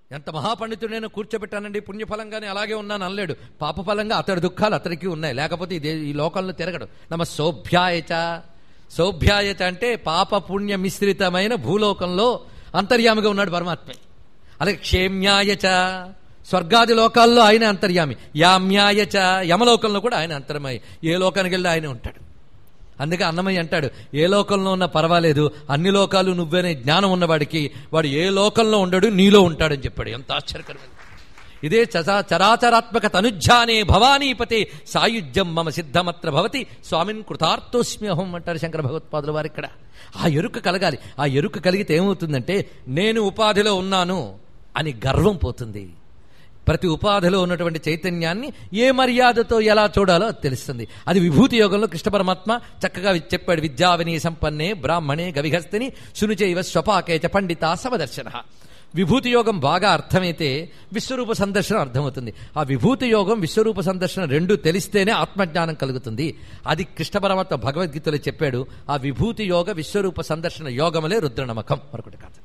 ఎంత మహాపండితుడైనా కూర్చోబెట్టానండి పుణ్యఫలంగానే అలాగే ఉన్నాను అనలేడు పాపఫలంగా అతడి దుఃఖాలు అతడికి ఉన్నాయి లేకపోతే ఇదే ఈ లోకంలో తిరగడు నమ సౌభ్యాయచ సౌభ్యాయచ అంటే పాప పుణ్య మిశ్రితమైన భూలోకంలో అంతర్యామిగా ఉన్నాడు పరమాత్మే అలాగే క్షేమ్యాయచ స్వర్గాది లోకాల్లో ఆయన అంతర్యామి యామ్యాయచ యమలోకంలో కూడా ఆయన అంతర్మయ ఏ లోకానికి వెళ్ళి ఆయన ఉంటాడు అందుకే అన్నమయ్య అంటాడు ఏ లోకంలో ఉన్నా పర్వాలేదు అన్ని లోకాలు నువ్వేనే జ్ఞానం ఉన్నవాడికి వాడు ఏ లోకంలో ఉండడు నీలో ఉంటాడని చెప్పాడు ఎంత ఆశ్చర్యకరమైన ఇదే చచా చరాచరాత్మక తనుజ్జానే భవానీపతే సాయుధ్యం మమ సిద్ధమత్ర భవతి స్వామిన్ కృతార్థోస్మ్యహం అంటారు శంకర భగవత్పాదుల వారు ఇక్కడ ఆ ఎరుక కలగాలి ఆ ఎరుక కలిగితే ఏమవుతుందంటే నేను ఉపాధిలో ఉన్నాను అని గర్వం పోతుంది ప్రతి ఉపాధిలో ఉన్నటువంటి చైతన్యాన్ని ఏ మర్యాదతో ఎలా చూడాలో అది తెలుస్తుంది అది విభూతి యోగంలో కృష్ణ పరమాత్మ చక్కగా చెప్పాడు విద్యావిని సంపన్నే బ్రాహ్మణే గవిహస్తిని శునుచైవ స్వపాకేచ పండిత సమదర్శన విభూతి యోగం బాగా అర్థమైతే విశ్వరూప సందర్శనం అర్థమవుతుంది ఆ విభూతి యోగం విశ్వరూప సందర్శనం రెండు తెలిస్తేనే ఆత్మజ్ఞానం కలుగుతుంది అది కృష్ణ పరమాత్మ భగవద్గీతలో చెప్పాడు ఆ విభూతి యోగ విశ్వరూప సందర్శన యోగములే రుద్రనమకం మరొకటి కాదు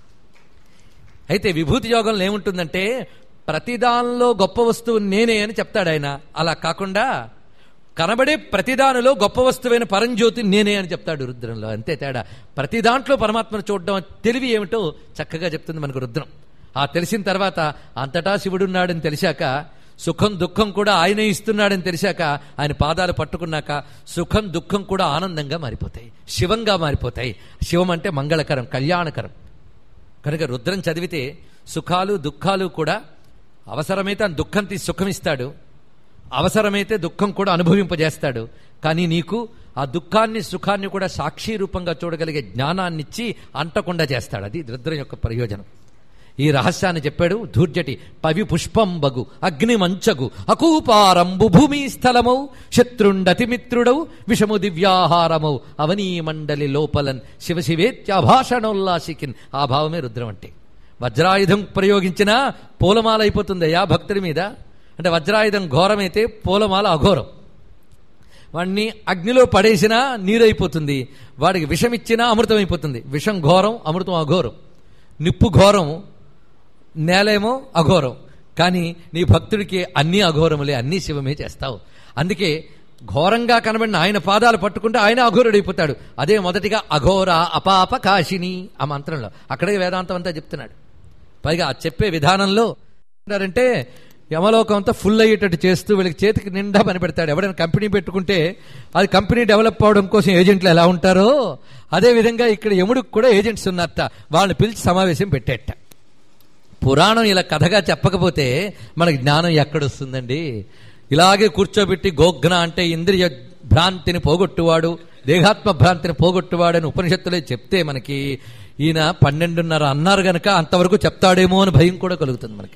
అయితే విభూతి యోగంలో ఏముంటుందంటే ప్రతిదానిలో గొప్ప వస్తువు నేనే అని చెప్తాడు ఆయన అలా కాకుండా కనబడే ప్రతిదానిలో గొప్ప వస్తువైన పరంజ్యోతి నేనే అని చెప్తాడు రుద్రంలో అంతే తేడా ప్రతి దాంట్లో పరమాత్మను చూడడం తెలివి ఏమిటో చక్కగా చెప్తుంది మనకు రుద్రం ఆ తెలిసిన తర్వాత అంతటా శివుడున్నాడని తెలిసాక సుఖం దుఃఖం కూడా ఆయనే ఇస్తున్నాడని తెలిసాక ఆయన పాదాలు పట్టుకున్నాక సుఖం దుఃఖం కూడా ఆనందంగా మారిపోతాయి శివంగా మారిపోతాయి శివం అంటే మంగళకరం కళ్యాణకరం కనుక రుద్రం చదివితే సుఖాలు దుఃఖాలు కూడా అవసరమైతే ఆయన దుఃఖం తీసి సుఖం ఇస్తాడు అవసరమైతే దుఃఖం కూడా అనుభవింపజేస్తాడు కానీ నీకు ఆ దుఃఖాన్ని సుఖాన్ని కూడా సాక్షి రూపంగా చూడగలిగే జ్ఞానాన్నిచ్చి అంటకుండా చేస్తాడు అది రుద్రం యొక్క ప్రయోజనం ఈ రహస్యాన్ని చెప్పాడు ధూర్జటి పవి పుష్పం బగు అగ్ని మంచగు అకూపారంబు భూమి స్థలమౌ శత్రుండతి మిత్రుడౌ విషము దివ్యాహారమౌ అవనీ మండలి లోపలన్ శివశివేత్యాభాషణోల్లాసికిన్ ఆ భావమే రుద్రం అంటే వజ్రాయుధం ప్రయోగించినా పూలమాల అయిపోతుందయ్యా భక్తుడి మీద అంటే వజ్రాయుధం ఘోరమైతే పూలమాల అఘోరం వాడిని అగ్నిలో పడేసినా నీరైపోతుంది వాడికి విషం ఇచ్చినా అమృతం అయిపోతుంది విషం ఘోరం అమృతం అఘోరం నిప్పు ఘోరం నేలేమో అఘోరం కానీ నీ భక్తుడికి అన్ని అఘోరములే అన్ని శివమే చేస్తావు అందుకే ఘోరంగా కనబడిన ఆయన పాదాలు పట్టుకుంటే ఆయన అఘోరుడైపోతాడు అదే మొదటిగా అఘోర అపాప కాశిని ఆ మంత్రంలో అక్కడే వేదాంతం అంతా చెప్తున్నాడు పైగా ఆ చెప్పే విధానంలో అంటారంటే యమలోకం అంతా ఫుల్ అయ్యేటట్టు చేస్తూ వీళ్ళకి చేతికి నిండా పని పెడతాడు ఎవడైనా కంపెనీ పెట్టుకుంటే అది కంపెనీ డెవలప్ అవడం కోసం ఏజెంట్లు ఎలా ఉంటారో అదే విధంగా ఇక్కడ యముడికి కూడా ఏజెంట్స్ ఉన్నారట వాళ్ళని పిలిచి సమావేశం పెట్టేట పురాణం ఇలా కథగా చెప్పకపోతే మనకి జ్ఞానం ఎక్కడొస్తుందండి ఇలాగే కూర్చోబెట్టి గోఘ్న అంటే ఇంద్రియ భ్రాంతిని పోగొట్టువాడు దేహాత్మ భ్రాంతిని పోగొట్టువాడు అని ఉపనిషత్తులే చెప్తే మనకి ఈయన పన్నెండున్నర అన్నారు గనక అంతవరకు చెప్తాడేమో అని భయం కూడా కలుగుతుంది మనకి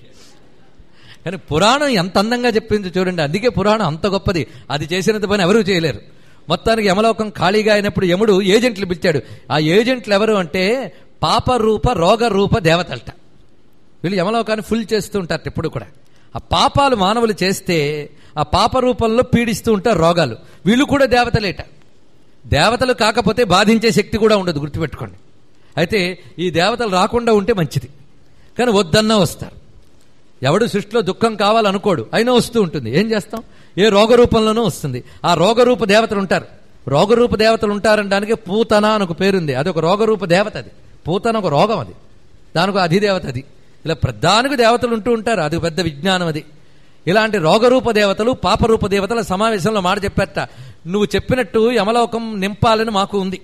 కానీ పురాణం ఎంత అందంగా చెప్పింది చూడండి అందుకే పురాణం అంత గొప్పది అది చేసినంత పని ఎవరూ చేయలేరు మొత్తానికి యమలోకం ఖాళీగా అయినప్పుడు యముడు ఏజెంట్లు పిలిచాడు ఆ ఏజెంట్లు ఎవరు అంటే పాపరూప రోగరూప దేవతలట వీళ్ళు యమలోకాన్ని ఫుల్ చేస్తూ ఉంటారు ఎప్పుడు కూడా ఆ పాపాలు మానవులు చేస్తే ఆ పాప రూపంలో పీడిస్తూ ఉంటారు రోగాలు వీళ్ళు కూడా దేవతలేట దేవతలు కాకపోతే బాధించే శక్తి కూడా ఉండదు గుర్తుపెట్టుకోండి అయితే ఈ దేవతలు రాకుండా ఉంటే మంచిది కానీ వద్దన్నా వస్తారు ఎవడు సృష్టిలో దుఃఖం కావాలనుకోడు అయినా వస్తూ ఉంటుంది ఏం చేస్తాం ఏ రోగ రూపంలోనూ వస్తుంది ఆ రోగరూప దేవతలు ఉంటారు రోగరూప దేవతలు ఉంటారనడానికి పూతన అని ఒక పేరుంది అది ఒక రోగరూప దేవత అది పూతన ఒక రోగం అది దానికి అధిదేవత అది ఇలా ప్రధానికి దేవతలు ఉంటూ ఉంటారు అది పెద్ద విజ్ఞానం అది ఇలాంటి రోగరూప దేవతలు పాపరూప దేవతల సమావేశంలో మాట చెప్పారట నువ్వు చెప్పినట్టు యమలోకం నింపాలని మాకు ఉంది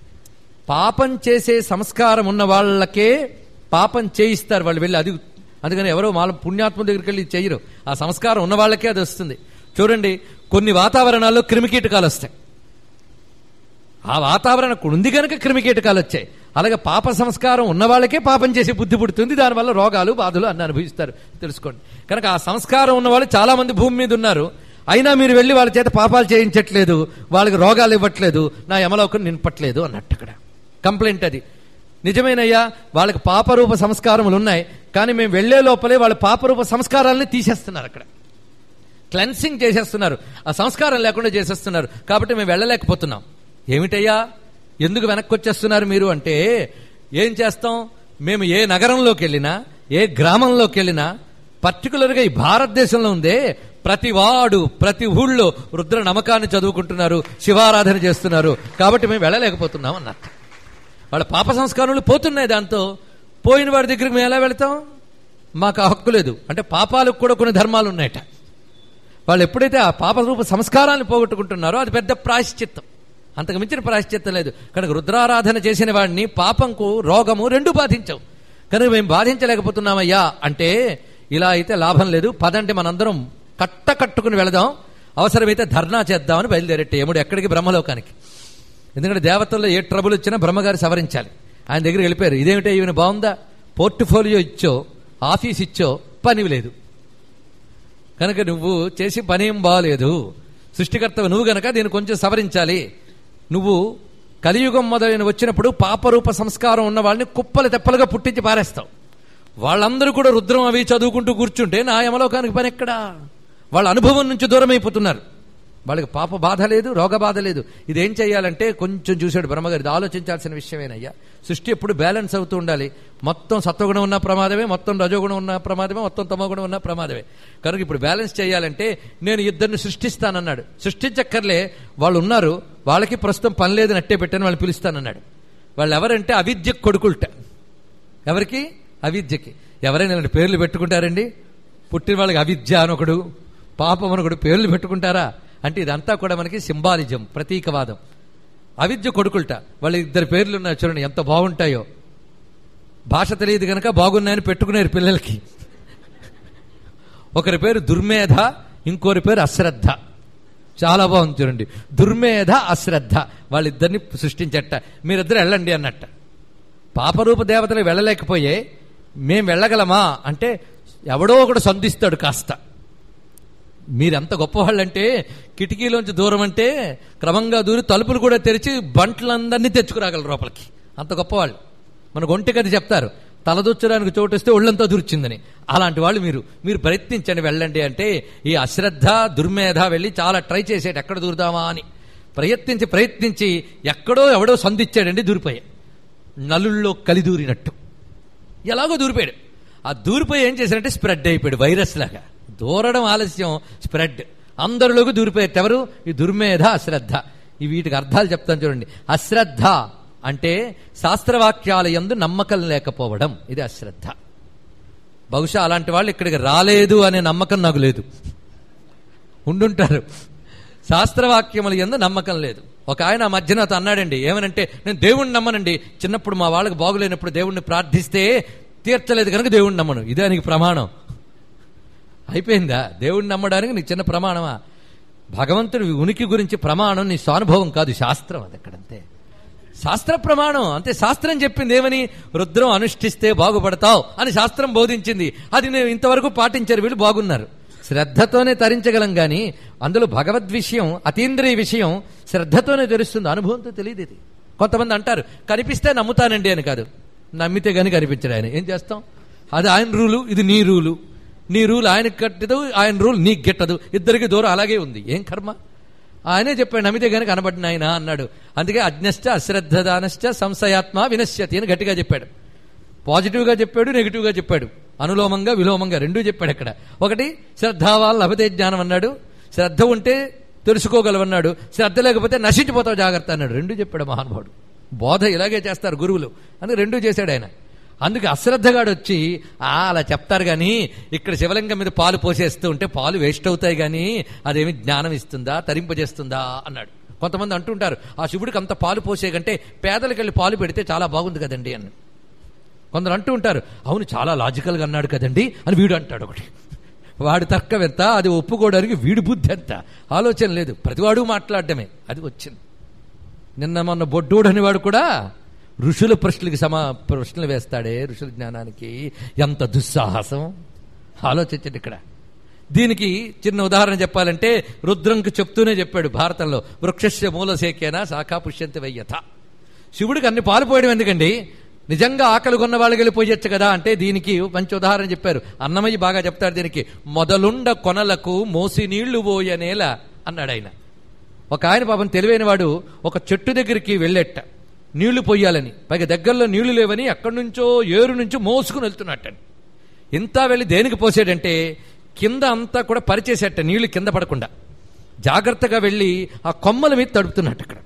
పాపం చేసే సంస్కారం ఉన్న వాళ్ళకే పాపం చేయిస్తారు వాళ్ళు వెళ్ళి అది అందుకని ఎవరో వాళ్ళ పుణ్యాత్మ దగ్గరికి వెళ్ళి చేయరు ఆ సంస్కారం ఉన్న వాళ్ళకే అది వస్తుంది చూడండి కొన్ని వాతావరణాల్లో క్రిమికీటకాలు వస్తాయి ఆ వాతావరణం ఉంది కనుక క్రిమికీటకాలు వచ్చాయి అలాగే పాప సంస్కారం ఉన్న వాళ్ళకే పాపం చేసే బుద్ధి పుడుతుంది దానివల్ల రోగాలు బాధలు అన్ని అనుభవిస్తారు తెలుసుకోండి కనుక ఆ సంస్కారం ఉన్న వాళ్ళు చాలా మంది భూమి మీద ఉన్నారు అయినా మీరు వెళ్ళి వాళ్ళ చేత పాపాలు చేయించట్లేదు వాళ్ళకి రోగాలు ఇవ్వట్లేదు నా యమలోకం నింపట్లేదు అన్నట్టు అక్కడ కంప్లైంట్ అది నిజమేనయ్యా వాళ్ళకి పాపరూప సంస్కారములు ఉన్నాయి కానీ మేము వెళ్లే లోపలే వాళ్ళ పాపరూప సంస్కారాలని తీసేస్తున్నారు అక్కడ క్లెన్సింగ్ చేసేస్తున్నారు ఆ సంస్కారం లేకుండా చేసేస్తున్నారు కాబట్టి మేము వెళ్ళలేకపోతున్నాం ఏమిటయ్యా ఎందుకు వెనక్కి వచ్చేస్తున్నారు మీరు అంటే ఏం చేస్తాం మేము ఏ నగరంలోకి వెళ్ళినా ఏ గ్రామంలోకి వెళ్ళినా పర్టికులర్గా ఈ భారతదేశంలో ఉందే ప్రతి వాడు ప్రతి ఊళ్ళో రుద్ర నమ్మకాన్ని చదువుకుంటున్నారు శివారాధన చేస్తున్నారు కాబట్టి మేము వెళ్ళలేకపోతున్నాం అన్నారు వాళ్ళ పాప సంస్కారాలు పోతున్నాయి దాంతో పోయిన వాడి దగ్గరికి మేము ఎలా వెళతాం మాకు ఆ హక్కు లేదు అంటే పాపాలకు కూడా కొన్ని ధర్మాలు ఉన్నాయట వాళ్ళు ఎప్పుడైతే ఆ పాప రూప సంస్కారాన్ని పోగొట్టుకుంటున్నారో అది పెద్ద ప్రాయశ్చిత్తం అంతకు మించిన ప్రాయశ్చిత్తం లేదు కనుక రుద్రారాధన చేసిన వాడిని పాపంకు రోగము రెండు బాధించవు కనుక మేము బాధించలేకపోతున్నామయ్యా అంటే ఇలా అయితే లాభం లేదు పదంటే మనందరం కట్ట కట్టుకుని వెళదాం అవసరమైతే ధర్నా చేద్దామని బయలుదేరెట్టే యముడు ఎక్కడికి బ్రహ్మలోకానికి ఎందుకంటే దేవతల్లో ఏ ట్రబుల్ వచ్చినా బ్రహ్మగారు సవరించాలి ఆయన దగ్గరికి వెళ్ళిపోయారు ఇదేమిటో ఈయన బాగుందా పోర్ట్ఫోలియో ఇచ్చో ఆఫీస్ ఇచ్చో పని లేదు కనుక నువ్వు చేసి పని ఏం బాగలేదు సృష్టికర్తవు నువ్వు గనక దీన్ని కొంచెం సవరించాలి నువ్వు కలియుగం మొదలైన వచ్చినప్పుడు పాపరూప సంస్కారం ఉన్న వాళ్ళని కుప్పలు తెప్పలుగా పుట్టించి పారేస్తావు వాళ్ళందరూ కూడా రుద్రం అవి చదువుకుంటూ కూర్చుంటే నా యమలోకానికి పని ఎక్కడా వాళ్ళ అనుభవం నుంచి దూరం అయిపోతున్నారు వాళ్ళకి పాప బాధ లేదు రోగ బాధ లేదు ఇదేం చేయాలంటే కొంచెం చూశాడు బ్రహ్మగారి ఇది ఆలోచించాల్సిన విషయమేనయ్యా సృష్టి ఎప్పుడు బ్యాలెన్స్ అవుతూ ఉండాలి మొత్తం సత్వగుణం ఉన్న ప్రమాదమే మొత్తం రజోగుణం ఉన్న ప్రమాదమే మొత్తం తమోగుణం ఉన్న ప్రమాదమే కనుక ఇప్పుడు బ్యాలెన్స్ చేయాలంటే నేను ఇద్దరిని సృష్టిస్తానన్నాడు సృష్టించక్కర్లే వాళ్ళు ఉన్నారు వాళ్ళకి ప్రస్తుతం పని లేదు నట్టే పెట్టాను వాళ్ళు పిలుస్తానన్నాడు వాళ్ళు ఎవరంటే అవిద్య కొడుకుల్ట ఎవరికి అవిద్యకి ఎవరైనా ఇలాంటి పేర్లు పెట్టుకుంటారండి పుట్టిన వాళ్ళకి అవిద్య అనొకడు పాపం అనొకడు పేర్లు పెట్టుకుంటారా అంటే ఇదంతా కూడా మనకి సింబాలిజం ప్రతీకవాదం అవిద్య కొడుకుల్ట వాళ్ళ ఇద్దరు పేర్లు ఉన్నాయి చూడండి ఎంత బాగుంటాయో భాష తెలియదు కనుక బాగున్నాయని పెట్టుకునేరు పిల్లలకి ఒకరి పేరు దుర్మేధ ఇంకోరి పేరు అశ్రద్ధ చాలా బాగుంది చూడండి దుర్మేధ అశ్రద్ధ వాళ్ళిద్దరిని సృష్టించట మీరిద్దరు వెళ్ళండి అన్నట్ట పాపరూప దేవతలు వెళ్ళలేకపోయే మేం వెళ్ళగలమా అంటే ఎవడో ఒకడు సంధిస్తాడు కాస్త మీరెంత గొప్పవాళ్ళంటే కిటికీలోంచి దూరం అంటే క్రమంగా దూరి తలుపులు కూడా తెరిచి బంట్లందరినీ తెచ్చుకురాగలరు లోపలికి అంత గొప్పవాళ్ళు మన ఒంటికది చెప్తారు తలదొచ్చడానికి చోటొస్తే ఒళ్ళంతా దూర్చిందని అలాంటి వాళ్ళు మీరు మీరు ప్రయత్నించండి వెళ్ళండి అంటే ఈ అశ్రద్ధ దుర్మేధ వెళ్ళి చాలా ట్రై చేసేట ఎక్కడ దూరుదామా అని ప్రయత్నించి ప్రయత్నించి ఎక్కడో ఎవడో సంధిచ్చాడండి దూరిపోయా నలుల్లో కలిదూరినట్టు ఎలాగో దూరిపోయాడు ఆ దూరిపోయి ఏం చేశాడంటే స్ప్రెడ్ అయిపోయాడు వైరస్ లాగా దూరడం ఆలస్యం స్ప్రెడ్ అందరిలోకి దూరిపోయారు ఎవరు ఈ దుర్మేధ అశ్రద్ధ ఈ వీటికి అర్థాలు చెప్తాను చూడండి అశ్రద్ధ అంటే శాస్త్రవాక్యాల యందు నమ్మకం లేకపోవడం ఇది అశ్రద్ధ బహుశా అలాంటి వాళ్ళు ఇక్కడికి రాలేదు అనే నమ్మకం నాకు లేదు ఉండుంటారు శాస్త్రవాక్యముల ఎందు నమ్మకం లేదు ఒక ఆయన ఆ మధ్యన అతను అన్నాడండి ఏమనంటే నేను దేవుణ్ణి నమ్మనండి చిన్నప్పుడు మా వాళ్ళకి బాగులేనప్పుడు దేవుణ్ణి ప్రార్థిస్తే తీర్చలేదు కనుక దేవుణ్ణి నమ్మను ఇదే నీకు ప్రమాణం అయిపోయిందా దేవుణ్ణి నమ్మడానికి నీకు చిన్న ప్రమాణమా భగవంతుడి ఉనికి గురించి ప్రమాణం నీ స్వానుభవం కాదు శాస్త్రం అది ఎక్కడంతే శాస్త్ర ప్రమాణం అంతే శాస్త్రం చెప్పింది ఏమని రుద్రం అనుష్ఠిస్తే బాగుపడతావు అని శాస్త్రం బోధించింది అది నేను ఇంతవరకు పాటించారు వీళ్ళు బాగున్నారు శ్రద్ధతోనే తరించగలం గాని అందులో భగవద్ విషయం అతీంద్రియ విషయం శ్రద్ధతోనే తెలుస్తుంది అనుభవంతో తెలియదు ఇది కొంతమంది అంటారు కనిపిస్తే నమ్ముతానండి అని కాదు నమ్మితే గాని కనిపించడు ఆయన ఏం చేస్తాం అది ఆయన రూలు ఇది నీ రూలు నీ రూల్ ఆయనకి కట్టదు ఆయన రూల్ నీకు గిట్టదు ఇద్దరికి దూరం అలాగే ఉంది ఏం కర్మ ఆయనే చెప్పాడు నమ్మితే గనుక కనబడిన ఆయన అన్నాడు అందుకే అజ్ఞశ్చ అశ్రద్ధదానశ్చ సంశయాత్మ వినశ్యతి అని గట్టిగా చెప్పాడు పాజిటివ్గా చెప్పాడు నెగిటివ్గా చెప్పాడు అనులోమంగా విలోమంగా రెండూ చెప్పాడు అక్కడ ఒకటి శ్రద్ధావాల్ లభతే జ్ఞానం అన్నాడు శ్రద్ధ ఉంటే తెలుసుకోగలవన్నాడు శ్రద్ధ లేకపోతే నశించిపోతావు జాగ్రత్త అన్నాడు రెండూ చెప్పాడు మహానుభావుడు బోధ ఇలాగే చేస్తారు గురువులు అని రెండూ చేశాడు ఆయన అందుకే అశ్రద్ధగాడు వచ్చి "ఆ, అలా చెప్తారు కానీ ఇక్కడ శివలింగం మీద పాలు పోసేస్తూ ఉంటే పాలు వేస్ట్ అవుతాయి కానీ అదేమి జ్ఞానం ఇస్తుందా తరింపజేస్తుందా అన్నాడు కొంతమంది అంటుంటారు ఆ శివుడికి అంత పాలు పోసే కంటే పేదలకు వెళ్ళి పాలు పెడితే చాలా బాగుంది కదండి అని కొందరు అంటూ ఉంటారు అవును చాలా లాజికల్గా అన్నాడు కదండి అని వీడు అంటాడు ఒకటి వాడి తర్కం ఎంత అది ఒప్పుకోవడానికి వీడి బుద్ధి ఎంత ఆలోచన లేదు ప్రతివాడు మాట్లాడటమే అది వచ్చింది నిన్న మొన్న బొడ్డోడు అనేవాడు కూడా ఋషుల ప్రశ్నలకి సమా ప్రశ్నలు వేస్తాడే ఋషుల జ్ఞానానికి ఎంత దుస్సాహసం ఆలోచించండి ఇక్కడ దీనికి చిన్న ఉదాహరణ చెప్పాలంటే రుద్రంకి చెప్తూనే చెప్పాడు భారతంలో వృక్షస్య మూలసేకేనా శాఖా పుష్యంతి వయ్యథ శివుడికి అన్ని పాలు పోయడం ఎందుకండి నిజంగా ఆకలి కొన్న వాళ్ళకి వెళ్ళిపోయొచ్చు కదా అంటే దీనికి మంచి ఉదాహరణ చెప్పారు అన్నమయ్య బాగా చెప్తాడు దీనికి మొదలుండ కొనలకు మోసి నీళ్లు పోయనేల అన్నాడు ఆయన ఒక ఆయన పాపం తెలివైన వాడు ఒక చెట్టు దగ్గరికి వెళ్ళెట్ట నీళ్లు పొయ్యాలని పైగా దగ్గరలో నీళ్లు లేవని ఎక్కడి నుంచో ఏరు నుంచి మోసుకుని వెళ్తున్నట్టని ఇంత వెళ్ళి దేనికి పోసాడంటే కింద అంతా కూడా పరిచేసేట నీళ్లు కింద పడకుండా జాగ్రత్తగా వెళ్ళి ఆ కొమ్మల మీద తడుపుతున్నట్టు అక్కడ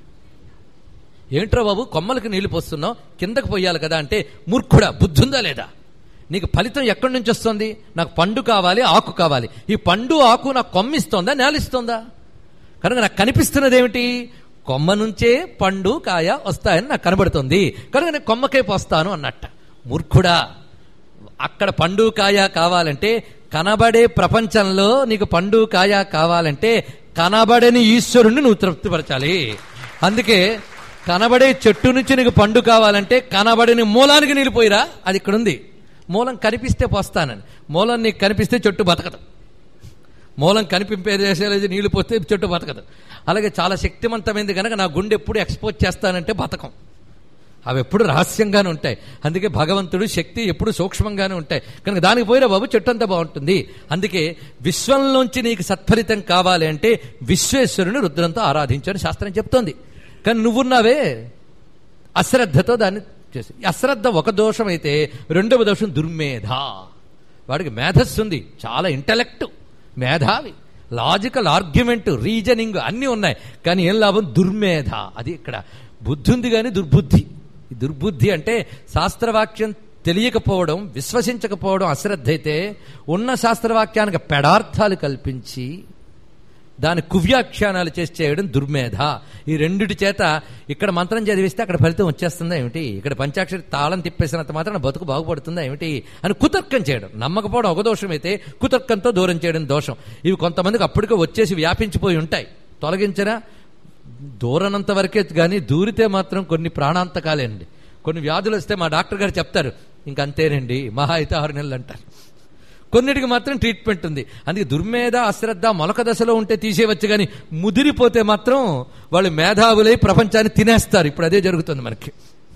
ఏంట్రా బాబు కొమ్మలకు నీళ్లు పోస్తున్నావు కిందకు పోయాలి కదా అంటే మూర్ఖుడా బుద్ధి ఉందా లేదా నీకు ఫలితం ఎక్కడి నుంచి వస్తుంది నాకు పండు కావాలి ఆకు కావాలి ఈ పండు ఆకు నాకు కొమ్మిస్తోందా నేలిస్తోందా కనుక నాకు కనిపిస్తున్నది ఏమిటి కొమ్మ నుంచే పండు కాయ వస్తాయని నాకు కనబడుతుంది కనుక నేను కొమ్మకే పోస్తాను అన్నట్ట మూర్ఖుడా అక్కడ పండు కాయ కావాలంటే కనబడే ప్రపంచంలో నీకు పండు కాయ కావాలంటే కనబడని ఈశ్వరుణ్ణి నువ్వు తృప్తిపరచాలి అందుకే కనబడే చెట్టు నుంచి నీకు పండు కావాలంటే కనబడని మూలానికి నీళ్ళు పోయిరా అది ఇక్కడ ఉంది మూలం కనిపిస్తే పోస్తానని మూలం నీకు కనిపిస్తే చెట్టు బతకదు మూలం కనిపింపే దేశాలు నీళ్లు పోస్తే చెట్టు బతకదు అలాగే చాలా శక్తివంతమైంది కనుక నా గుండె ఎప్పుడు ఎక్స్పోజ్ చేస్తానంటే బతకం అవి ఎప్పుడు రహస్యంగానే ఉంటాయి అందుకే భగవంతుడు శక్తి ఎప్పుడు సూక్ష్మంగానే ఉంటాయి కనుక దానికి పోయిన బాబు చెట్టు అంతా బాగుంటుంది అందుకే విశ్వంలోంచి నీకు సత్ఫలితం కావాలి అంటే విశ్వేశ్వరుని రుద్రంతో ఆరాధించని శాస్త్రం చెప్తోంది కానీ నువ్వున్నావే అశ్రద్ధతో దాన్ని చేసి ఈ అశ్రద్ధ ఒక దోషం అయితే రెండవ దోషం దుర్మేధ వాడికి మేధస్సు ఉంది చాలా ఇంటలెక్ట్ మేధావి లాజికల్ ఆర్గ్యుమెంట్ రీజనింగ్ అన్నీ ఉన్నాయి కానీ ఏం లాభం దుర్మేధ అది ఇక్కడ బుద్ధి ఉంది కానీ దుర్బుద్ధి ఈ దుర్బుద్ధి అంటే శాస్త్రవాక్యం తెలియకపోవడం విశ్వసించకపోవడం అశ్రద్ధ అయితే ఉన్న శాస్త్రవాక్యానికి పెడార్థాలు కల్పించి దాని కువ్యాఖ్యానాలు చేసి చేయడం దుర్మేధ ఈ రెండిటి చేత ఇక్కడ మంత్రం చదివిస్తే అక్కడ ఫలితం వచ్చేస్తుందా ఏమిటి ఇక్కడ పంచాక్షరి తాళం తిప్పేసినంత మాత్రం బతుకు బాగుపడుతుందా ఏమిటి అని కుతర్కం చేయడం నమ్మకపోవడం ఒక దోషం అయితే కుతర్కంతో దూరం చేయడం దోషం ఇవి కొంతమందికి అప్పటికే వచ్చేసి వ్యాపించిపోయి ఉంటాయి తొలగించరా దూరనంత వరకే కానీ దూరితే మాత్రం కొన్ని ప్రాణాంతకాలేండి కొన్ని వ్యాధులు వస్తే మా డాక్టర్ గారు చెప్తారు ఇంకంతేనండి మహా అయితే ఆరు నెలలు అంటారు కొన్నిటికి మాత్రం ట్రీట్మెంట్ ఉంది అందుకే దుర్మేధ అశ్రద్ధ మొలక దశలో ఉంటే తీసేయవచ్చు కానీ ముదిరిపోతే మాత్రం వాళ్ళు మేధావులై ప్రపంచాన్ని తినేస్తారు ఇప్పుడు అదే జరుగుతుంది మనకి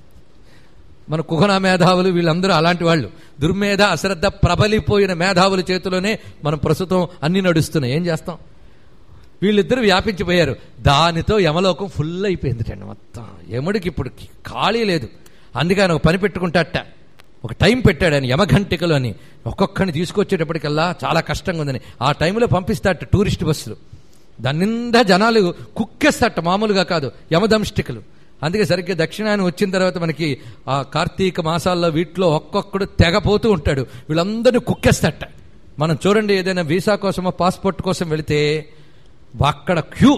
మన కుహన మేధావులు వీళ్ళందరూ అలాంటి వాళ్ళు దుర్మేధ అశ్రద్ధ ప్రబలిపోయిన మేధావుల చేతిలోనే మనం ప్రస్తుతం అన్ని నడుస్తున్నాయి ఏం చేస్తాం వీళ్ళిద్దరూ వ్యాపించిపోయారు దానితో యమలోకం ఫుల్ అయిపోయింది మొత్తం యముడికి ఇప్పుడు ఖాళీ లేదు అందుకే ఆయన ఒక పని పెట్టుకుంటాట ఒక టైం పెట్టాడు ఆయన యమఘంటికలు అని ఒక్కొక్కరిని తీసుకొచ్చేటప్పటికల్లా చాలా కష్టంగా ఉందని ఆ టైంలో పంపిస్తాట టూరిస్ట్ బస్సులు దాని నిండా జనాలు కుక్కేస్తాట మామూలుగా కాదు యమదంష్టికలు అందుకే సరిగ్గా దక్షిణాయనం వచ్చిన తర్వాత మనకి ఆ కార్తీక మాసాల్లో వీటిలో ఒక్కొక్కడు తెగపోతూ ఉంటాడు వీళ్ళందరినీ కుక్కేస్తాట మనం చూడండి ఏదైనా వీసా కోసమో పాస్పోర్ట్ కోసం వెళితే అక్కడ క్యూ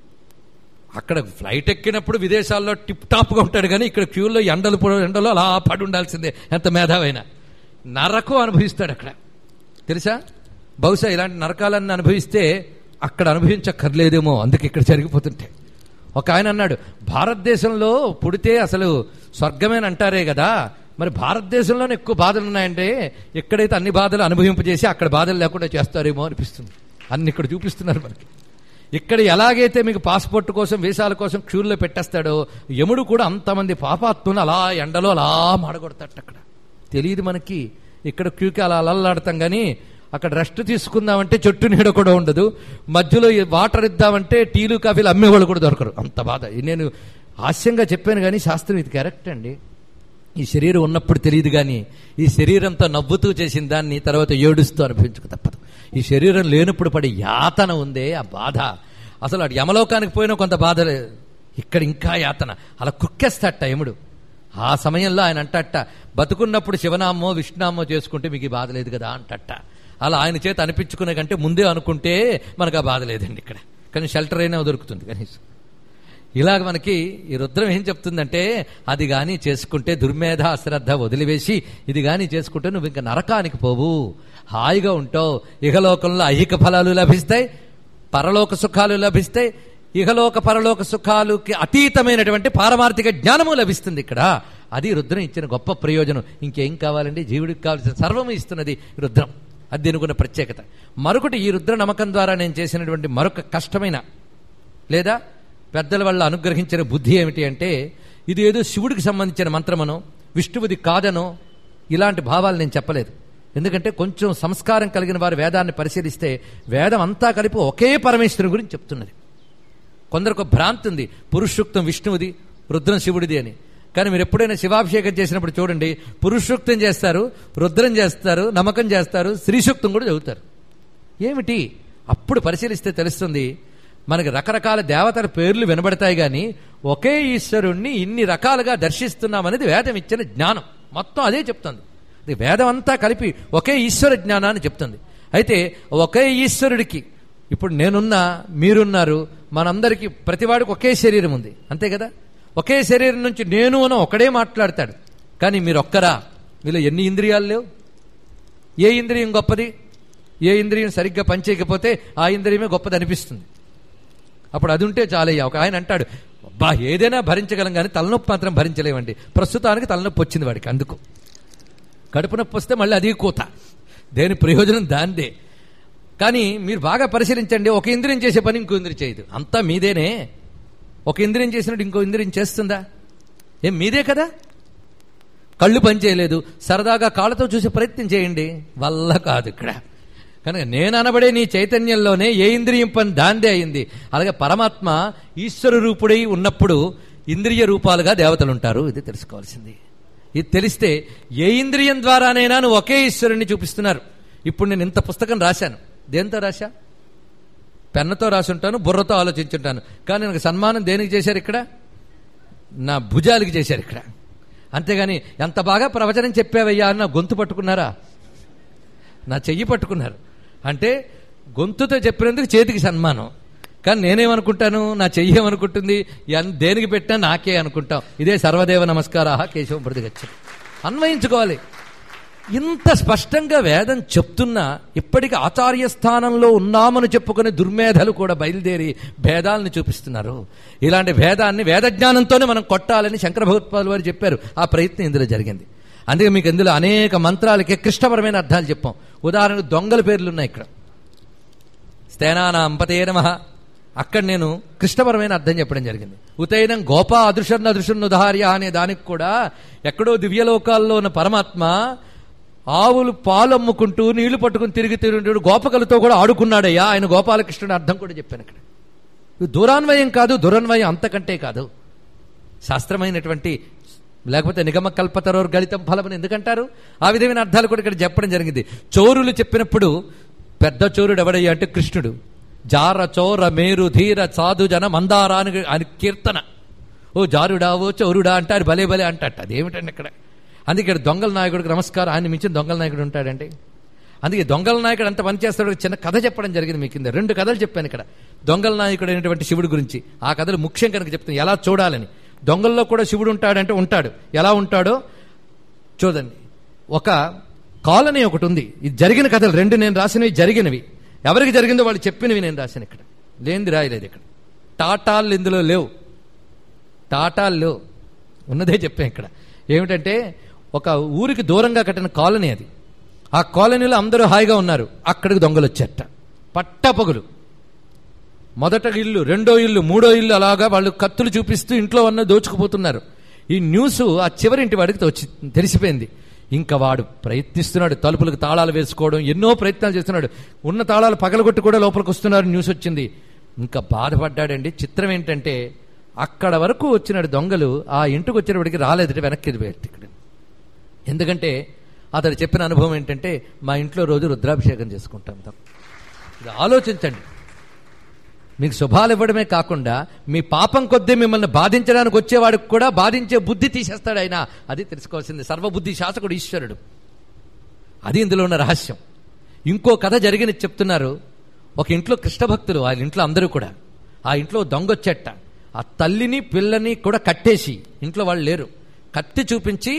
అక్కడ ఫ్లైట్ ఎక్కినప్పుడు విదేశాల్లో టిప్ టాప్గా ఉంటాడు కానీ ఇక్కడ క్యూలో ఎండలు పొడ- ఎండలో అలా పడి ఉండాల్సిందే ఎంత మేధావైనా నరకం అనుభవిస్తాడు అక్కడ తెలుసా బహుశా ఇలాంటి నరకాలన్నీ అనుభవిస్తే అక్కడ అనుభవించక్కర్లేదేమో అందుకే ఇక్కడ జరిగిపోతుంటాయి ఒక ఆయన అన్నాడు భారతదేశంలో పుడితే అసలు స్వర్గమేని అంటారే కదా మరి భారతదేశంలోనే ఎక్కువ బాధలు ఉన్నాయంటే ఎక్కడైతే అన్ని బాధలు అనుభవింపజేసి అక్కడ బాధలు లేకుండా చేస్తారేమో అనిపిస్తుంది అన్ని ఇక్కడ చూపిస్తున్నారు మనకి ఇక్కడ ఎలాగైతే మీకు పాస్పోర్ట్ కోసం వీసాల కోసం క్యూల్లో పెట్టేస్తాడో యముడు కూడా అంతమంది పాపాత్ములు అలా ఎండలో అలా మాడగొడతాడు అక్కడ తెలియదు మనకి ఇక్కడ క్యూకి అలా అలల్లాడతాం కానీ అక్కడ రెస్ట్ తీసుకుందామంటే చెట్టు నీడ కూడా ఉండదు మధ్యలో ఈ వాటర్ ఇద్దామంటే టీలు కాఫీలు అమ్మేవాళ్ళు కూడా దొరకరు అంత బాధ నేను హాస్యంగా చెప్పాను కానీ శాస్త్రం ఇది కరెక్ట్ అండి ఈ శరీరం ఉన్నప్పుడు తెలియదు కానీ ఈ శరీరంతో నవ్వుతూ చేసిన దాన్ని తర్వాత ఏడుస్తూ అనుభవించక తప్పదు ఈ శరీరం లేనప్పుడు పడే యాతన ఉందే ఆ బాధ అసలు అటు యమలోకానికి పోయినా కొంత బాధ లేదు ఇక్కడ ఇంకా యాతన అలా కుక్కేస్తాట యముడు ఆ సమయంలో ఆయన అంటట బతుకున్నప్పుడు శివనామో విష్ణునామో చేసుకుంటే మీకు ఈ బాధ లేదు కదా అంటట అలా ఆయన చేత అనిపించుకునే కంటే ముందే అనుకుంటే మనకు ఆ బాధ లేదండి ఇక్కడ కానీ షెల్టర్ అయినా దొరుకుతుంది కనీసం ఇలాగ మనకి ఈ రుద్రం ఏం చెప్తుందంటే అది గాని చేసుకుంటే దుర్మేధ అశ్రద్ధ వదిలివేసి ఇది గాని చేసుకుంటే నువ్వు ఇంకా నరకానికి పోవు హాయిగా ఉంటావు ఇహలోకంలో ఐహిక ఫలాలు లభిస్తాయి పరలోక సుఖాలు లభిస్తాయి ఇహలోక పరలోక సుఖాలుకి అతీతమైనటువంటి పారమార్థిక జ్ఞానము లభిస్తుంది ఇక్కడ అది రుద్రం ఇచ్చిన గొప్ప ప్రయోజనం ఇంకేం కావాలండి జీవుడికి కావాల్సిన సర్వము ఇస్తున్నది రుద్రం అది దీనికి ప్రత్యేకత మరొకటి ఈ రుద్ర నమ్మకం ద్వారా నేను చేసినటువంటి మరొక కష్టమైన లేదా పెద్దల వల్ల అనుగ్రహించిన బుద్ధి ఏమిటి అంటే ఇది ఏదో శివుడికి సంబంధించిన మంత్రమనో విష్ణువుది కాదనో ఇలాంటి భావాలు నేను చెప్పలేదు ఎందుకంటే కొంచెం సంస్కారం కలిగిన వారు వేదాన్ని పరిశీలిస్తే వేదం అంతా కలిపి ఒకే పరమేశ్వరుని గురించి చెప్తున్నది కొందరికి ఒక భ్రాంతి ఉంది పురుషుక్తం విష్ణువుది రుద్రం శివుడిది అని కానీ మీరు ఎప్పుడైనా శివాభిషేకం చేసినప్పుడు చూడండి పురుషోక్తం చేస్తారు రుద్రం చేస్తారు నమ్మకం చేస్తారు శ్రీసూక్తం కూడా చదువుతారు ఏమిటి అప్పుడు పరిశీలిస్తే తెలుస్తుంది మనకి రకరకాల దేవతల పేర్లు వినబడతాయి కానీ ఒకే ఈశ్వరుణ్ణి ఇన్ని రకాలుగా దర్శిస్తున్నామనేది వేదం ఇచ్చిన జ్ఞానం మొత్తం అదే చెప్తుంది ఇది వేదం అంతా కలిపి ఒకే ఈశ్వర జ్ఞానాన్ని చెప్తుంది అయితే ఒకే ఈశ్వరుడికి ఇప్పుడు నేనున్నా మీరున్నారు మనందరికీ ప్రతివాడికి ఒకే శరీరం ఉంది అంతే కదా ఒకే శరీరం నుంచి నేను అని ఒకడే మాట్లాడతాడు కానీ మీరు ఒక్కరా మీలో ఎన్ని ఇంద్రియాలు లేవు ఏ ఇంద్రియం గొప్పది ఏ ఇంద్రియం సరిగ్గా పనిచేయకపోతే ఆ ఇంద్రియమే గొప్పది అనిపిస్తుంది అప్పుడు అది ఉంటే చాలయ్యా ఒక ఆయన అంటాడు అబ్బా ఏదైనా భరించగలం కానీ తలనొప్పి మాత్రం భరించలేమండి ప్రస్తుతానికి తలనొప్పి వచ్చింది వాడికి అందుకు కడుపు నొప్పి వస్తే మళ్ళీ అది కూత దేని ప్రయోజనం దాందే కానీ మీరు బాగా పరిశీలించండి ఒక ఇంద్రియం చేసే పని ఇంకో ఇంద్రియం చేయదు అంతా మీదేనే ఒక ఇంద్రియం చేసినట్టు ఇంకో ఇంద్రియం చేస్తుందా ఏం మీదే కదా కళ్ళు పనిచేయలేదు సరదాగా కాళ్ళతో చూసే ప్రయత్నం చేయండి వల్ల కాదు ఇక్కడ కనుక నేను అనబడే నీ చైతన్యంలోనే ఏ ఇంద్రియం పని దాందే అయింది అలాగే పరమాత్మ ఈశ్వర రూపుడై ఉన్నప్పుడు ఇంద్రియ రూపాలుగా దేవతలు ఉంటారు ఇది తెలుసుకోవాల్సింది ఇది తెలిస్తే ఏ ఇంద్రియం ద్వారానైనా నువ్వు ఒకే ఈశ్వరుణ్ణి చూపిస్తున్నారు ఇప్పుడు నేను ఇంత పుస్తకం రాశాను దేంతో రాశా పెన్నతో రాసి ఉంటాను బుర్రతో ఆలోచించుంటాను కానీ నాకు సన్మానం దేనికి చేశారు ఇక్కడ నా భుజాలకి చేశారు ఇక్కడ అంతేగాని ఎంత బాగా ప్రవచనం చెప్పావయ్యా అని నా గొంతు పట్టుకున్నారా నా చెయ్యి పట్టుకున్నారు అంటే గొంతుతో చెప్పినందుకు చేతికి సన్మానం కానీ నేనేమనుకుంటాను నా చెయ్యి ఏమనుకుంటుంది ఎన్- దేనికి పెట్టినా నాకే అనుకుంటాం ఇదే సర్వదేవ నమస్కారా కేశవం ప్రతిగచ్చ అన్వయించుకోవాలి ఇంత స్పష్టంగా వేదం చెప్తున్నా ఇప్పటికి ఆచార్య స్థానంలో ఉన్నామని చెప్పుకునే దుర్మేధలు కూడా బయలుదేరి భేదాలను చూపిస్తున్నారు ఇలాంటి భేదాన్ని వేద జ్ఞానంతోనే మనం కొట్టాలని శంకర భగవత్పాల్ వారు చెప్పారు ఆ ప్రయత్నం ఇందులో జరిగింది అందుకే మీకు ఇందులో అనేక మంత్రాలకి క్లిష్టపరమైన అర్థాలు చెప్పాం ఉదాహరణకు దొంగల పేర్లు ఉన్నాయి ఇక్కడ స్తేనానా అంపతే నమ అక్కడ నేను కృష్ణపరమైన అర్థం చెప్పడం జరిగింది ఉతైనం గోపా అదృశన్ అదృశన్ ఉదార్య అనే దానికి కూడా ఎక్కడో దివ్యలోకాల్లో ఉన్న పరమాత్మ ఆవులు పాలు అమ్ముకుంటూ నీళ్లు పట్టుకుని తిరిగి తిరిగి గోపకలతో కూడా ఆడుకున్నాడయ్యా ఆయన గోపాలకృష్ణుడు అర్థం కూడా చెప్పాను ఇక్కడ ఇది దూరాన్వయం కాదు దురన్వయం అంతకంటే కాదు శాస్త్రమైనటువంటి లేకపోతే నిగమ కల్పతరోర్ గళితం ఫలమని ఎందుకంటారు ఆ విధమైన అర్థాలు కూడా ఇక్కడ చెప్పడం జరిగింది చోరులు చెప్పినప్పుడు పెద్ద చోరుడు ఎవడయ్యా అంటే కృష్ణుడు జార చోర మేరు ధీర సాధు జన మందార అని అని కీర్తన ఓ జారుడా ఓ చోరుడా అంటారు భలే భలే అంటాట అదేమిటండి ఇక్కడ అందుకే ఇక్కడ దొంగల నాయకుడికి నమస్కారం ఆయన మించిన దొంగల నాయకుడు ఉంటాడండి అందుకే దొంగల నాయకుడు అంత పని చేస్తాడు చిన్న కథ చెప్పడం జరిగింది మీ కింద రెండు కథలు చెప్పాను ఇక్కడ దొంగల నాయకుడు అయినటువంటి శివుడి గురించి ఆ కథలు ముఖ్యం కనుక చెప్తాను ఎలా చూడాలని దొంగల్లో కూడా శివుడు ఉంటాడంటే ఉంటాడు ఎలా ఉంటాడో చూడండి ఒక కాలనీ ఒకటి ఉంది ఇది జరిగిన కథలు రెండు నేను రాసినవి జరిగినవి ఎవరికి జరిగిందో వాళ్ళు చెప్పినవి నేను రాశాను ఇక్కడ లేనిది రాయలేదు ఇక్కడ టాటాలు ఇందులో లేవు టాటాలు లేవు ఉన్నదే చెప్పాను ఇక్కడ ఏమిటంటే ఒక ఊరికి దూరంగా కట్టిన కాలనీ అది ఆ కాలనీలో అందరూ హాయిగా ఉన్నారు అక్కడికి దొంగలు వచ్చేట పట్టపగులు మొదట ఇల్లు రెండో ఇల్లు మూడో ఇల్లు అలాగా వాళ్ళు కత్తులు చూపిస్తూ ఇంట్లో ఉన్న దోచుకుపోతున్నారు ఈ న్యూస్ ఆ చివరింటి వాడికి తోచి తెలిసిపోయింది ఇంకా వాడు ప్రయత్నిస్తున్నాడు తలుపులకు తాళాలు వేసుకోవడం ఎన్నో ప్రయత్నాలు చేస్తున్నాడు ఉన్న తాళాలు పగలగొట్టి కూడా లోపలికి వస్తున్నారు న్యూస్ వచ్చింది ఇంకా బాధపడ్డాడండి చిత్రం ఏంటంటే అక్కడ వరకు వచ్చినాడు దొంగలు ఆ ఇంటికి వచ్చినప్పటికి రాలేదు వెనక్కి వెళ్ళి ఇక్కడ ఎందుకంటే అతడు చెప్పిన అనుభవం ఏంటంటే మా ఇంట్లో రోజు రుద్రాభిషేకం చేసుకుంటాం ఇది ఆలోచించండి మీకు శుభాలు ఇవ్వడమే కాకుండా మీ పాపం కొద్దీ మిమ్మల్ని బాధించడానికి వచ్చేవాడికి కూడా బాధించే బుద్ధి తీసేస్తాడు ఆయన అది తెలుసుకోవాల్సింది సర్వబుద్ధి శాసకుడు ఈశ్వరుడు అది ఇందులో ఉన్న రహస్యం ఇంకో కథ జరిగిన చెప్తున్నారు ఒక ఇంట్లో కృష్ణ భక్తులు ఆ ఇంట్లో అందరూ కూడా ఆ ఇంట్లో దొంగొచ్చెట్ట ఆ తల్లిని పిల్లని కూడా కట్టేసి ఇంట్లో వాళ్ళు లేరు కత్తి చూపించి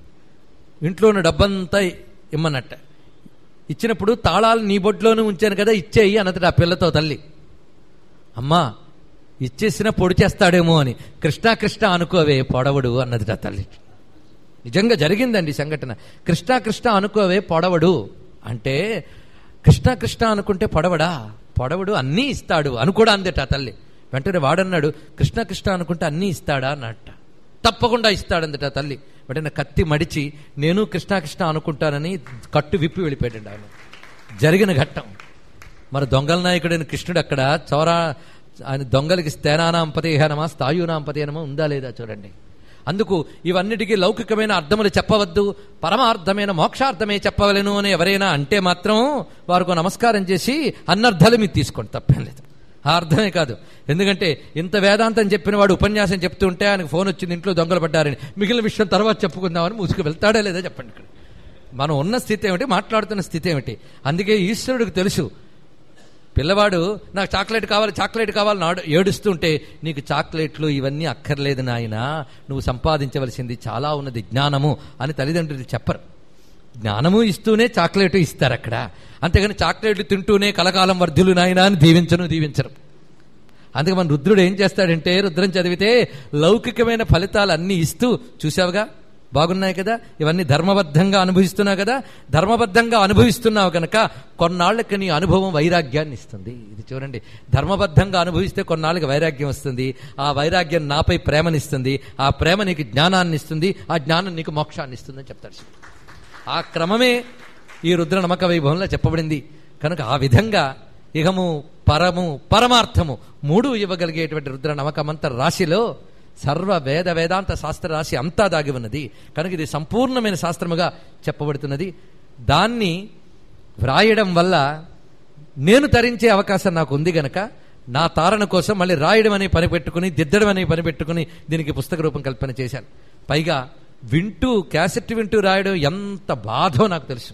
ఇంట్లో ఉన్న డబ్బంతా ఇమ్మన్నట్ట ఇచ్చినప్పుడు తాళాలు నీ బొడ్లోనే ఉంచాను కదా ఇచ్చేయి అన్నది ఆ పిల్లతో తల్లి అమ్మా ఇచ్చేసిన పొడి చేస్తాడేమో అని కృష్ణ కృష్ణ అనుకోవే పొడవడు అన్నది ఆ తల్లి నిజంగా జరిగిందండి ఈ సంఘటన కృష్ణ కృష్ణ అనుకోవే పొడవడు అంటే కృష్ణ కృష్ణ అనుకుంటే పొడవడా పొడవడు అన్నీ ఇస్తాడు అని కూడా అందట ఆ తల్లి వెంటనే వాడన్నాడు కృష్ణ కృష్ణ అనుకుంటే అన్నీ ఇస్తాడా అన్నట్ట తప్పకుండా ఇస్తాడందట ఆ తల్లి వెంటనే కత్తి మడిచి నేను కృష్ణ కృష్ణ అనుకుంటానని కట్టు విప్పి వెళ్ళిపోయాడు ఆయన జరిగిన ఘట్టం మరి దొంగల నాయకుడైన కృష్ణుడు అక్కడ చౌరా ఆయన దొంగలకి స్థేనానాంపతేహనమా స్థాయునాంపతేనమా ఉందా లేదా చూడండి అందుకు ఇవన్నిటికీ లౌకికమైన అర్థములు చెప్పవద్దు పరమార్థమైన మోక్షార్థమే చెప్పవలను అని ఎవరైనా అంటే మాత్రం వారికి నమస్కారం చేసి అన్నర్థాలు మీరు తీసుకోండి తప్పేం లేదు ఆ అర్థమే కాదు ఎందుకంటే ఇంత వేదాంతం చెప్పిన వాడు ఉపన్యాసం చెప్తుంటే ఆయనకు ఫోన్ వచ్చింది ఇంట్లో దొంగలు పడ్డారని మిగిలిన విషయం తర్వాత చెప్పుకుందామని మూసుకు వెళ్తాడా లేదా చెప్పండి ఇక్కడ మనం ఉన్న స్థితి ఏమిటి మాట్లాడుతున్న స్థితి ఏమిటి అందుకే ఈశ్వరుడికి తెలుసు పిల్లవాడు నాకు చాక్లెట్ కావాలి చాక్లెట్ కావాలి నాడు ఏడుస్తుంటే నీకు చాక్లెట్లు ఇవన్నీ అక్కర్లేదు నాయనా నువ్వు సంపాదించవలసింది చాలా ఉన్నది జ్ఞానము అని తల్లిదండ్రులు చెప్పరు జ్ఞానము ఇస్తూనే చాక్లెట్ ఇస్తారు అక్కడ అంతేగాని చాక్లెట్లు తింటూనే కలకాలం వర్ధులు నాయనా అని దీవించను దీవించరు అందుకే మన రుద్రుడు ఏం చేస్తాడంటే రుద్రం చదివితే లౌకికమైన ఫలితాలు అన్నీ ఇస్తూ చూసావుగా బాగున్నాయి కదా ఇవన్నీ ధర్మబద్ధంగా అనుభవిస్తున్నావు కదా ధర్మబద్ధంగా అనుభవిస్తున్నావు కనుక కొన్నాళ్ళకి నీ అనుభవం వైరాగ్యాన్ని ఇస్తుంది ఇది చూడండి ధర్మబద్ధంగా అనుభవిస్తే కొన్నాళ్ళకి వైరాగ్యం వస్తుంది ఆ వైరాగ్యం నాపై ప్రేమనిస్తుంది ఆ ప్రేమ నీకు జ్ఞానాన్ని ఇస్తుంది ఆ జ్ఞానం నీకు మోక్షాన్ని ఇస్తుంది అని చెప్తాడు శివుడు. ఆ క్రమమే ఈ రుద్ర నమ్మక వైభవంలో చెప్పబడింది కనుక ఆ విధంగా ఇహము పరము పరమార్థము మూడు ఇవ్వగలిగేటువంటి రుద్ర నమ్మకమంత రాశిలో సర్వ వేద వేదాంత శాస్త్ర రాశి అంతా దాగి ఉన్నది కనుక ఇది సంపూర్ణమైన శాస్త్రముగా చెప్పబడుతున్నది దాన్ని వ్రాయడం వల్ల నేను తరించే అవకాశం నాకు ఉంది గనక నా తారణ కోసం మళ్ళీ రాయడం అనే పని పెట్టుకుని దిద్దడం అనే పని పెట్టుకుని దీనికి పుస్తక రూపం కల్పన చేశాను పైగా వింటూ క్యాసెట్ వింటూ రాయడం ఎంత బాధో నాకు తెలుసు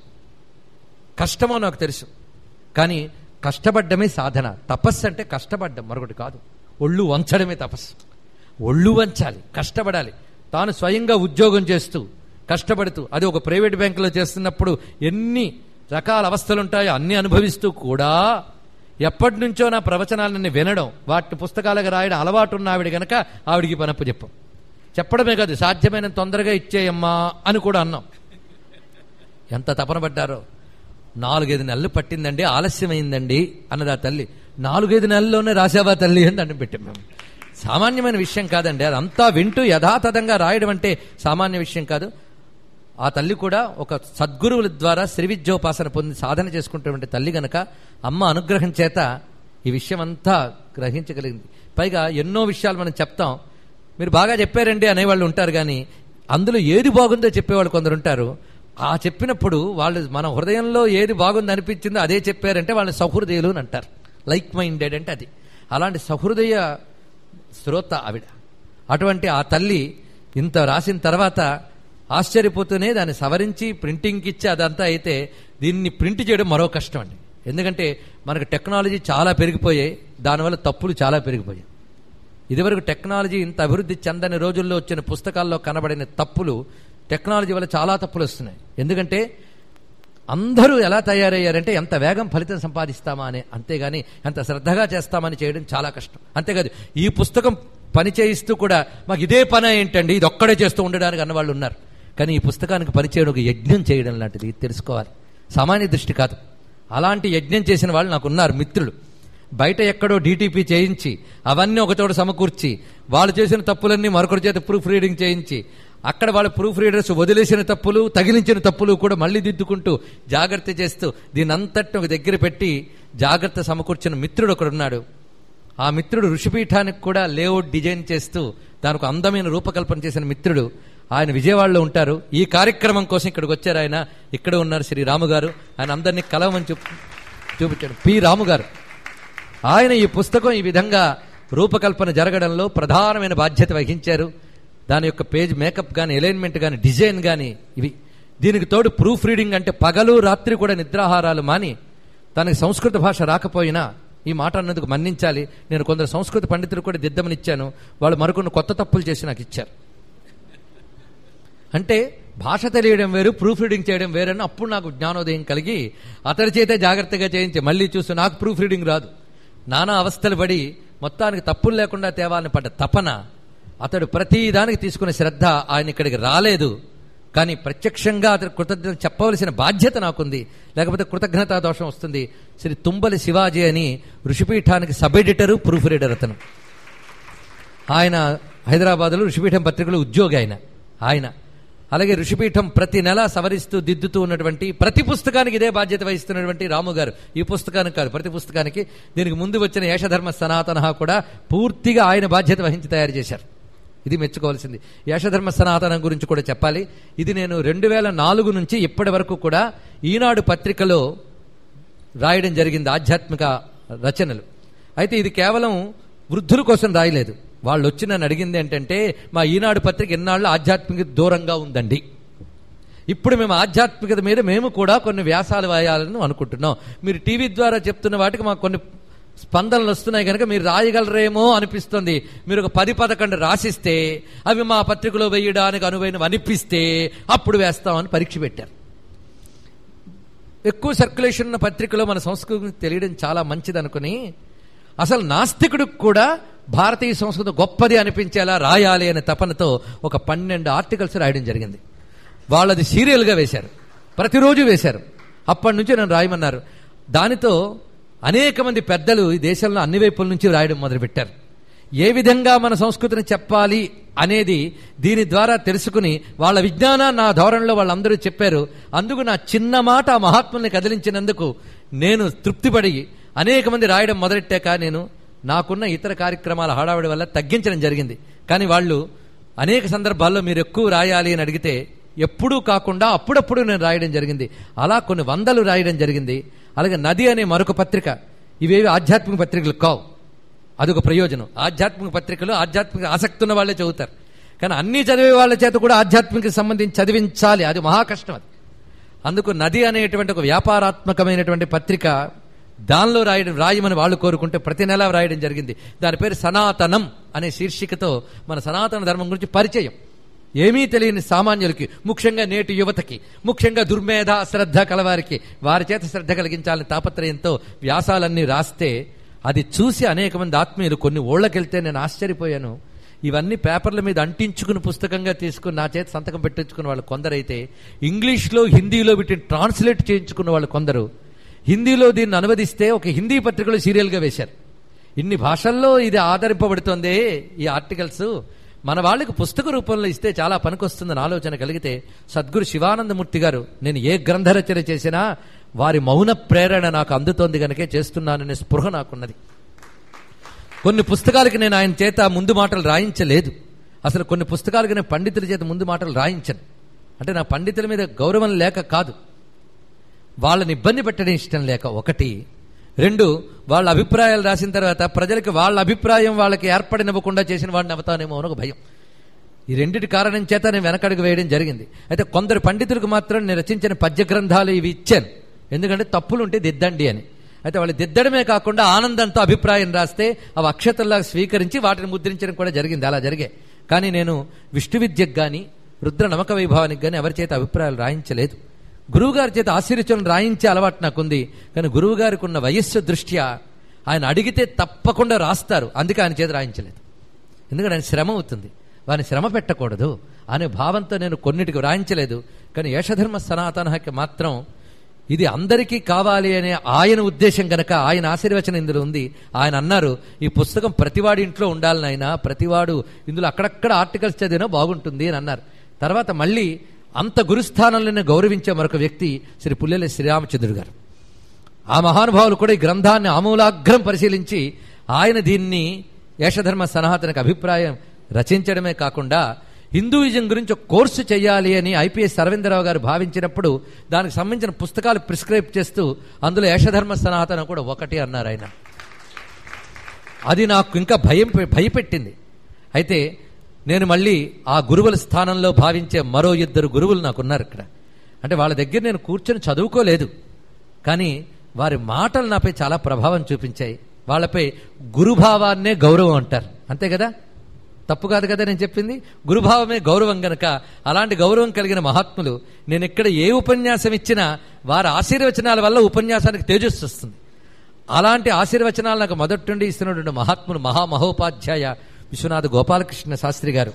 కష్టమో నాకు తెలుసు కానీ కష్టపడ్డమే సాధన తపస్సు అంటే కష్టపడ్డం మరొకటి కాదు ఒళ్ళు వంచడమే తపస్సు ఒళ్ళు వంచాలి కష్టపడాలి తాను స్వయంగా ఉద్యోగం చేస్తూ కష్టపడుతూ అది ఒక ప్రైవేట్ బ్యాంకులో చేస్తున్నప్పుడు ఎన్ని రకాల అవస్థలు ఉంటాయో అన్ని అనుభవిస్తూ కూడా ఎప్పటి నుంచో నా ప్రవచనాలని వినడం వాటి పుస్తకాలకు రాయడం అలవాటు ఉన్న ఆవిడ గనక ఆవిడికి పనప్పు చెప్పం చెప్పడమే కాదు సాధ్యమైన తొందరగా ఇచ్చేయమ్మా అని కూడా అన్నాం ఎంత తపన పడ్డారో నాలుగైదు నెలలు పట్టిందండి ఆలస్యమైందండి అన్నది ఆ తల్లి నాలుగైదు నెలల్లోనే రాసావా తల్లి అని దండం పెట్టాం మేము సామాన్యమైన విషయం కాదండి అదంతా వింటూ యథాతథంగా రాయడం అంటే సామాన్య విషయం కాదు ఆ తల్లి కూడా ఒక సద్గురువుల ద్వారా శ్రీ విద్యోపాసన పొంది సాధన చేసుకుంటున్నటువంటి తల్లి గనక అమ్మ అనుగ్రహం చేత ఈ విషయం అంతా గ్రహించగలిగింది పైగా ఎన్నో విషయాలు మనం చెప్తాం మీరు బాగా చెప్పారండి అనేవాళ్ళు ఉంటారు కానీ అందులో ఏది బాగుందో చెప్పేవాళ్ళు కొందరు ఉంటారు ఆ చెప్పినప్పుడు వాళ్ళు మన హృదయంలో ఏది బాగుంది అనిపించిందో అదే చెప్పారంటే వాళ్ళని సహృదయులు అని అంటారు లైక్ మైండెడ్ అంటే అది అలాంటి సహృదయ శ్రోత ఆవిడ అటువంటి ఆ తల్లి ఇంత రాసిన తర్వాత ఆశ్చర్యపోతూనే దాన్ని సవరించి ప్రింటింగ్కి ఇచ్చి అదంతా అయితే దీన్ని ప్రింట్ చేయడం మరో కష్టం అండి ఎందుకంటే మనకు టెక్నాలజీ చాలా పెరిగిపోయాయి దానివల్ల తప్పులు చాలా పెరిగిపోయాయి ఇదివరకు టెక్నాలజీ ఇంత అభివృద్ధి చెందని రోజుల్లో వచ్చిన పుస్తకాల్లో కనబడిన తప్పులు టెక్నాలజీ వల్ల చాలా తప్పులు వస్తున్నాయి ఎందుకంటే అందరూ ఎలా తయారయ్యారంటే ఎంత వేగం ఫలితం సంపాదిస్తామా అని అంతేగాని ఎంత శ్రద్ధగా చేస్తామని చేయడం చాలా కష్టం అంతేకాదు ఈ పుస్తకం పని చేయిస్తూ కూడా మాకు ఇదే పని ఏంటండి ఇది ఒక్కడే చేస్తూ ఉండడానికి అన్నవాళ్ళు ఉన్నారు కానీ ఈ పుస్తకానికి పనిచేయడం ఒక యజ్ఞం చేయడం లాంటిది ఇది తెలుసుకోవాలి సామాన్య దృష్టి కాదు అలాంటి యజ్ఞం చేసిన వాళ్ళు నాకు ఉన్నారు మిత్రులు బయట ఎక్కడో డీటీపీ చేయించి అవన్నీ ఒకచోట సమకూర్చి వాళ్ళు చేసిన తప్పులన్నీ మరొకరి చేత ప్రూఫ్ రీడింగ్ చేయించి అక్కడ వాళ్ళ ప్రూఫ్ రీడర్స్ వదిలేసిన తప్పులు తగిలించిన తప్పులు కూడా మళ్ళీ దిద్దుకుంటూ జాగ్రత్త చేస్తూ దీని అంతటిని ఒక దగ్గర పెట్టి జాగ్రత్త సమకూర్చిన మిత్రుడు ఒకడున్నాడు ఆ మిత్రుడు ఋషిపీఠానికి కూడా లేఅవుట్ డిజైన్ చేస్తూ దానికి అందమైన రూపకల్పన చేసిన మిత్రుడు ఆయన విజయవాడలో ఉంటారు ఈ కార్యక్రమం కోసం ఇక్కడికి వచ్చారు ఆయన ఇక్కడ ఉన్నారు శ్రీ రాము గారు ఆయన అందరినీ కలవమని చూపు చూపించాడు పి రాము గారు ఆయన ఈ పుస్తకం ఈ విధంగా రూపకల్పన జరగడంలో ప్రధానమైన బాధ్యత వహించారు దాని యొక్క పేజ్ మేకప్ కానీ అలైన్మెంట్ కానీ డిజైన్ కానీ ఇవి దీనికి తోడు ప్రూఫ్ రీడింగ్ అంటే పగలు రాత్రి కూడా నిద్రాహారాలు మాని తనకి సంస్కృత భాష రాకపోయినా ఈ మాట అన్నందుకు మన్నించాలి నేను కొందరు సంస్కృత పండితులు కూడా దిద్దమని ఇచ్చాను వాళ్ళు మరికొన్ని కొత్త తప్పులు చేసి నాకు ఇచ్చారు అంటే భాష తెలియడం వేరు ప్రూఫ్ రీడింగ్ చేయడం వేరని అప్పుడు నాకు జ్ఞానోదయం కలిగి అతడి చేతే జాగ్రత్తగా చేయించి మళ్ళీ చూసి నాకు ప్రూఫ్ రీడింగ్ రాదు నానా అవస్థలు పడి మొత్తానికి తప్పులు లేకుండా తేవాలని పడ్డ తపన అతడు ప్రతి దానికి తీసుకునే శ్రద్ధ ఆయన ఇక్కడికి రాలేదు కానీ ప్రత్యక్షంగా అతడు కృతజ్ఞత చెప్పవలసిన బాధ్యత నాకుంది లేకపోతే కృతజ్ఞతా దోషం వస్తుంది శ్రీ తుంబలి శివాజీ అని ఋషిపీఠానికి సబ్ ఎడిటరు ప్రూఫ్ రీడర్ అతను ఆయన హైదరాబాద్లో ఋషిపీఠం పత్రికలో ఉద్యోగి ఆయన ఆయన అలాగే ఋషిపీఠం ప్రతి నెల సవరిస్తూ దిద్దుతూ ఉన్నటువంటి ప్రతి పుస్తకానికి ఇదే బాధ్యత వహిస్తున్నటువంటి రాము గారు ఈ పుస్తకానికి కాదు ప్రతి పుస్తకానికి దీనికి ముందు వచ్చిన యశధర్మ సనాతన కూడా పూర్తిగా ఆయన బాధ్యత వహించి తయారు చేశారు ఇది మెచ్చుకోవాల్సింది యశధర్మ సనాతనం గురించి కూడా చెప్పాలి ఇది నేను రెండు వేల నాలుగు నుంచి ఇప్పటి వరకు కూడా ఈనాడు పత్రికలో రాయడం జరిగింది ఆధ్యాత్మిక రచనలు అయితే ఇది కేవలం వృద్ధుల కోసం రాయలేదు వాళ్ళు వచ్చి నన్ను అడిగింది ఏంటంటే మా ఈనాడు పత్రిక ఎన్నాళ్ళు ఆధ్యాత్మిక దూరంగా ఉందండి ఇప్పుడు మేము ఆధ్యాత్మికత మీద మేము కూడా కొన్ని వ్యాసాలు వేయాలని అనుకుంటున్నాం మీరు టీవీ ద్వారా చెప్తున్న వాటికి మాకు కొన్ని స్పందనలు వస్తున్నాయి కనుక మీరు రాయగలరేమో అనిపిస్తుంది మీరు ఒక పది పదకొండు రాసిస్తే అవి మా పత్రికలో వేయడానికి అనువైనవి అనిపిస్తే అప్పుడు వేస్తామని పరీక్ష పెట్టారు ఎక్కువ సర్క్యులేషన్ ఉన్న పత్రికలో మన సంస్కృతి తెలియడం చాలా మంచిది అనుకుని అసలు నాస్తికుడికి కూడా భారతీయ సంస్కృతి గొప్పది అనిపించేలా రాయాలి అనే తపనతో ఒక పన్నెండు ఆర్టికల్స్ రాయడం జరిగింది వాళ్ళది సీరియల్గా వేశారు ప్రతిరోజు వేశారు అప్పటి నుంచి నన్ను రాయమన్నారు దానితో అనేక మంది పెద్దలు ఈ దేశంలో అన్ని వైపుల నుంచి రాయడం మొదలుపెట్టారు ఏ విధంగా మన సంస్కృతిని చెప్పాలి అనేది దీని ద్వారా తెలుసుకుని వాళ్ళ విజ్ఞానాన్ని నా ధోరణిలో వాళ్ళందరూ చెప్పారు అందుకు నా చిన్న మాట ఆ మహాత్ముల్ని కదిలించినందుకు నేను తృప్తిపడి అనేక మంది రాయడం మొదలెట్టాక నేను నాకున్న ఇతర కార్యక్రమాల హడావిడి వల్ల తగ్గించడం జరిగింది కానీ వాళ్ళు అనేక సందర్భాల్లో మీరు ఎక్కువ రాయాలి అని అడిగితే ఎప్పుడూ కాకుండా అప్పుడప్పుడు నేను రాయడం జరిగింది అలా కొన్ని వందలు రాయడం జరిగింది అలాగే నది అనే మరొక పత్రిక ఇవేవి ఆధ్యాత్మిక పత్రికలు కావు అదొక ప్రయోజనం ఆధ్యాత్మిక పత్రికలు ఆధ్యాత్మిక ఆసక్తి ఉన్న వాళ్ళే చదువుతారు కానీ అన్ని చదివే వాళ్ళ చేత కూడా ఆధ్యాత్మిక సంబంధించి చదివించాలి అది మహా కష్టం అది అందుకు నది అనేటువంటి ఒక వ్యాపారాత్మకమైనటువంటి పత్రిక దానిలో రాయడం రాయమని వాళ్ళు కోరుకుంటే ప్రతి నెల రాయడం జరిగింది దాని పేరు సనాతనం అనే శీర్షికతో మన సనాతన ధర్మం గురించి పరిచయం ఏమీ తెలియని సామాన్యులకి ముఖ్యంగా నేటి యువతకి ముఖ్యంగా దుర్మేధ శ్రద్ధ కలవారికి వారి చేత శ్రద్ధ కలిగించాలని తాపత్రయంతో వ్యాసాలన్నీ రాస్తే అది చూసి అనేక మంది ఆత్మీయులు కొన్ని ఊళ్ళకెళ్తే నేను ఆశ్చర్యపోయాను ఇవన్నీ పేపర్ల మీద అంటించుకుని పుస్తకంగా తీసుకుని నా చేతి సంతకం పెట్టించుకున్న వాళ్ళు కొందరైతే ఇంగ్లీష్లో హిందీలో వీటిని ట్రాన్స్లేట్ చేయించుకున్న వాళ్ళు కొందరు హిందీలో దీన్ని అనువదిస్తే ఒక హిందీ పత్రికలో సీరియల్గా వేశారు ఇన్ని భాషల్లో ఇది ఆధారింపబడుతోంది ఈ ఆర్టికల్స్ మన వాళ్ళకి పుస్తక రూపంలో ఇస్తే చాలా పనికొస్తుందని ఆలోచన కలిగితే సద్గురు శివానందమూర్తి గారు నేను ఏ గ్రంథ రచన చేసినా వారి మౌన ప్రేరణ నాకు అందుతోంది కనుకే చేస్తున్నాననే స్పృహ నాకున్నది కొన్ని పుస్తకాలకి నేను ఆయన చేత ముందు మాటలు రాయించలేదు అసలు కొన్ని పుస్తకాలకి నేను పండితుల చేత ముందు మాటలు రాయించను అంటే నా పండితుల మీద గౌరవం లేక కాదు వాళ్ళని ఇబ్బంది పెట్టడం ఇష్టం లేక ఒకటి రెండు వాళ్ళ అభిప్రాయాలు రాసిన తర్వాత ప్రజలకి వాళ్ళ అభిప్రాయం వాళ్ళకి ఏర్పడినివ్వకుండా చేసిన వాడిని అవుతానేమో అని ఒక భయం ఈ రెండిటి కారణం చేత నేను వెనకడుగు వేయడం జరిగింది అయితే కొందరు పండితులకు మాత్రం నేను రచించిన పద్య గ్రంథాలు ఇవి ఇచ్చాను ఎందుకంటే తప్పులు ఉంటే దిద్దండి అని అయితే వాళ్ళు దిద్దడమే కాకుండా ఆనందంతో అభిప్రాయం రాస్తే అవి అక్షతల్లా స్వీకరించి వాటిని ముద్రించడం కూడా జరిగింది అలా జరిగే కానీ నేను విష్ణు విద్యకు కానీ రుద్ర నమ్మక వైభవానికి కానీ ఎవరి చేత అభిప్రాయాలు రాయించలేదు గురువుగారి చేత ఆశీర్వచనం రాయించే అలవాటు నాకుంది కానీ గురువు గారికి ఉన్న వయస్సు దృష్ట్యా ఆయన అడిగితే తప్పకుండా రాస్తారు అందుకే ఆయన చేత రాయించలేదు ఎందుకంటే ఆయన శ్రమ అవుతుంది వారిని శ్రమ పెట్టకూడదు అనే భావంతో నేను కొన్నిటికి రాయించలేదు కానీ యశధర్మ సనాతనకి మాత్రం ఇది అందరికీ కావాలి అనే ఆయన ఉద్దేశం గనక ఆయన ఆశీర్వచనం ఇందులో ఉంది ఆయన అన్నారు ఈ పుస్తకం ప్రతివాడి ఇంట్లో ఉండాలని ఆయన ప్రతివాడు ఇందులో అక్కడక్కడ ఆర్టికల్స్ చదివినా బాగుంటుంది అని అన్నారు తర్వాత మళ్ళీ అంత గురుస్థానంలోనే గౌరవించే మరొక వ్యక్తి శ్రీ పుల్లెల శ్రీరామచంద్రుడు గారు ఆ మహానుభావులు కూడా ఈ గ్రంథాన్ని ఆమూలాగ్రం పరిశీలించి ఆయన దీన్ని యశధర్మ సనాతనకు అభిప్రాయం రచించడమే కాకుండా హిందూయిజం గురించి ఒక కోర్సు చేయాలి అని ఐపీఎస్ అరవిందరావు గారు భావించినప్పుడు దానికి సంబంధించిన పుస్తకాలు ప్రిస్క్రైబ్ చేస్తూ అందులో యశధర్మ సనాతనం కూడా ఒకటి అన్నారు ఆయన అది నాకు ఇంకా భయం భయపెట్టింది అయితే నేను మళ్ళీ ఆ గురువుల స్థానంలో భావించే మరో ఇద్దరు గురువులు నాకున్నారు ఇక్కడ అంటే వాళ్ళ దగ్గర నేను కూర్చొని చదువుకోలేదు కానీ వారి మాటలు నాపై చాలా ప్రభావం చూపించాయి వాళ్ళపై గురుభావాన్నే గౌరవం అంటారు అంతే కదా తప్పు కాదు కదా నేను చెప్పింది గురుభావమే గౌరవం గనక అలాంటి గౌరవం కలిగిన మహాత్ములు నేను ఇక్కడ ఏ ఉపన్యాసం ఇచ్చినా వారి ఆశీర్వచనాల వల్ల ఉపన్యాసానికి తేజస్సు వస్తుంది అలాంటి ఆశీర్వచనాలు నాకు మొదటి నుండి ఇస్తున్నటువంటి మహాత్ములు మహామహోపాధ్యాయ విశ్వనాథ గోపాలకృష్ణ శాస్త్రి గారు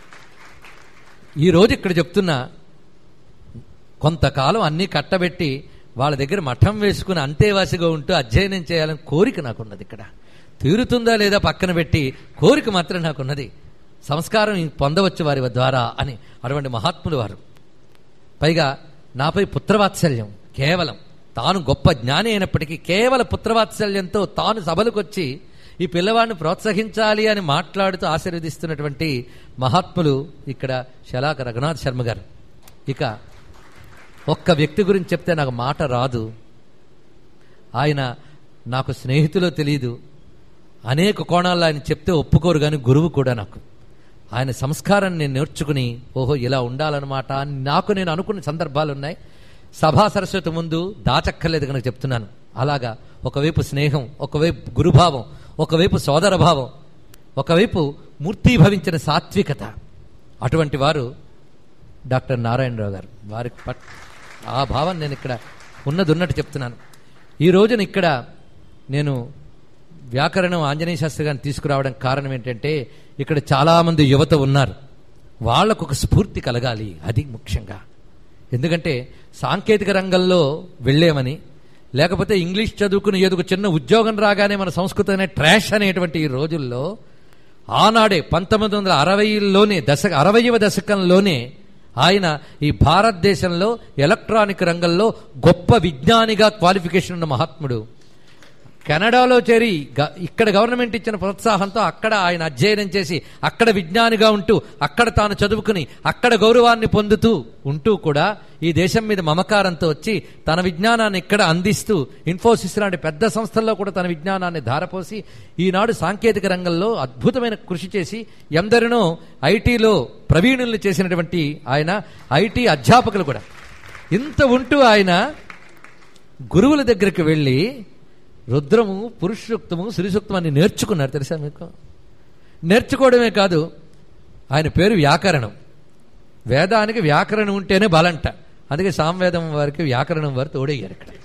ఈ రోజు ఇక్కడ చెప్తున్నా కొంతకాలం అన్నీ కట్టబెట్టి వాళ్ళ దగ్గర మఠం వేసుకుని అంతేవాసిగా ఉంటూ అధ్యయనం చేయాలని కోరిక నాకున్నది ఇక్కడ తీరుతుందా లేదా పక్కన పెట్టి కోరిక మాత్రం నాకున్నది సంస్కారం పొందవచ్చు వారి ద్వారా అని అటువంటి మహాత్ములు వారు పైగా నాపై పుత్రవాత్సల్యం కేవలం తాను గొప్ప జ్ఞాని అయినప్పటికీ కేవల పుత్రవాత్సల్యంతో తాను సభలకు వచ్చి ఈ పిల్లవాడిని ప్రోత్సహించాలి అని మాట్లాడుతూ ఆశీర్వదిస్తున్నటువంటి మహాత్ములు ఇక్కడ శలాక రఘునాథ్ శర్మ గారు ఇక ఒక్క వ్యక్తి గురించి చెప్తే నాకు మాట రాదు ఆయన నాకు స్నేహితులో తెలియదు అనేక కోణాల్లో ఆయన చెప్తే ఒప్పుకోరు కానీ గురువు కూడా నాకు ఆయన సంస్కారాన్ని నేను నేర్చుకుని ఓహో ఇలా ఉండాలన్నమాట అని నాకు నేను అనుకున్న సందర్భాలు ఉన్నాయి సభా సరస్వతి ముందు దాచక్కర్లేదు కనుక చెప్తున్నాను అలాగా ఒకవైపు స్నేహం ఒకవైపు గురుభావం ఒకవైపు సోదరభావం ఒకవైపు మూర్తీభవించిన సాత్వికత అటువంటి వారు డాక్టర్ నారాయణరావు గారు వారికి పట్ ఆ భావం నేను ఇక్కడ ఉన్నది ఉన్నట్టు చెప్తున్నాను ఈ రోజున ఇక్కడ నేను వ్యాకరణం ఆంజనేయ శాస్త్రి గారిని తీసుకురావడం కారణం ఏంటంటే ఇక్కడ చాలామంది యువత ఉన్నారు వాళ్లకు ఒక స్ఫూర్తి కలగాలి అది ముఖ్యంగా ఎందుకంటే సాంకేతిక రంగంలో వెళ్ళేమని లేకపోతే ఇంగ్లీష్ చదువుకుని ఏదో ఒక చిన్న ఉద్యోగం రాగానే మన సంస్కృతం అనే ట్రాష్ అనేటువంటి ఈ రోజుల్లో ఆనాడే పంతొమ్మిది వందల అరవైలోనే దశక అరవయవ దశకంలోనే ఆయన ఈ భారతదేశంలో ఎలక్ట్రానిక్ రంగంలో గొప్ప విజ్ఞానిగా క్వాలిఫికేషన్ ఉన్న మహాత్ముడు కెనడాలో చేరి గ- ఇక్కడ గవర్నమెంట్ ఇచ్చిన ప్రోత్సాహంతో అక్కడ ఆయన అధ్యయనం చేసి అక్కడ విజ్ఞానిగా ఉంటూ అక్కడ తాను చదువుకుని అక్కడ గౌరవాన్ని పొందుతూ ఉంటూ కూడా ఈ దేశం మీద మమకారంతో వచ్చి తన విజ్ఞానాన్ని ఇక్కడ అందిస్తూ ఇన్ఫోసిస్ లాంటి పెద్ద సంస్థల్లో కూడా తన విజ్ఞానాన్ని ధారపోసి ఈనాడు సాంకేతిక రంగంలో అద్భుతమైన కృషి చేసి ఎందరినో ఐటీలో ప్రవీణుల్ని చేసినటువంటి ఆయన ఐటీ అధ్యాపకులు కూడా ఇంత ఉంటూ ఆయన గురువుల దగ్గరికి వెళ్ళి రుద్రము పురుషోక్తము శ్రీసూక్తం అని నేర్చుకున్నారు తెలుసా మీకు నేర్చుకోవడమే కాదు ఆయన పేరు వ్యాకరణం వేదానికి వ్యాకరణం ఉంటేనే బలంట అందుకే సామవేదం వారికి వ్యాకరణం వారు తోడయ్యారు ఇక్కడ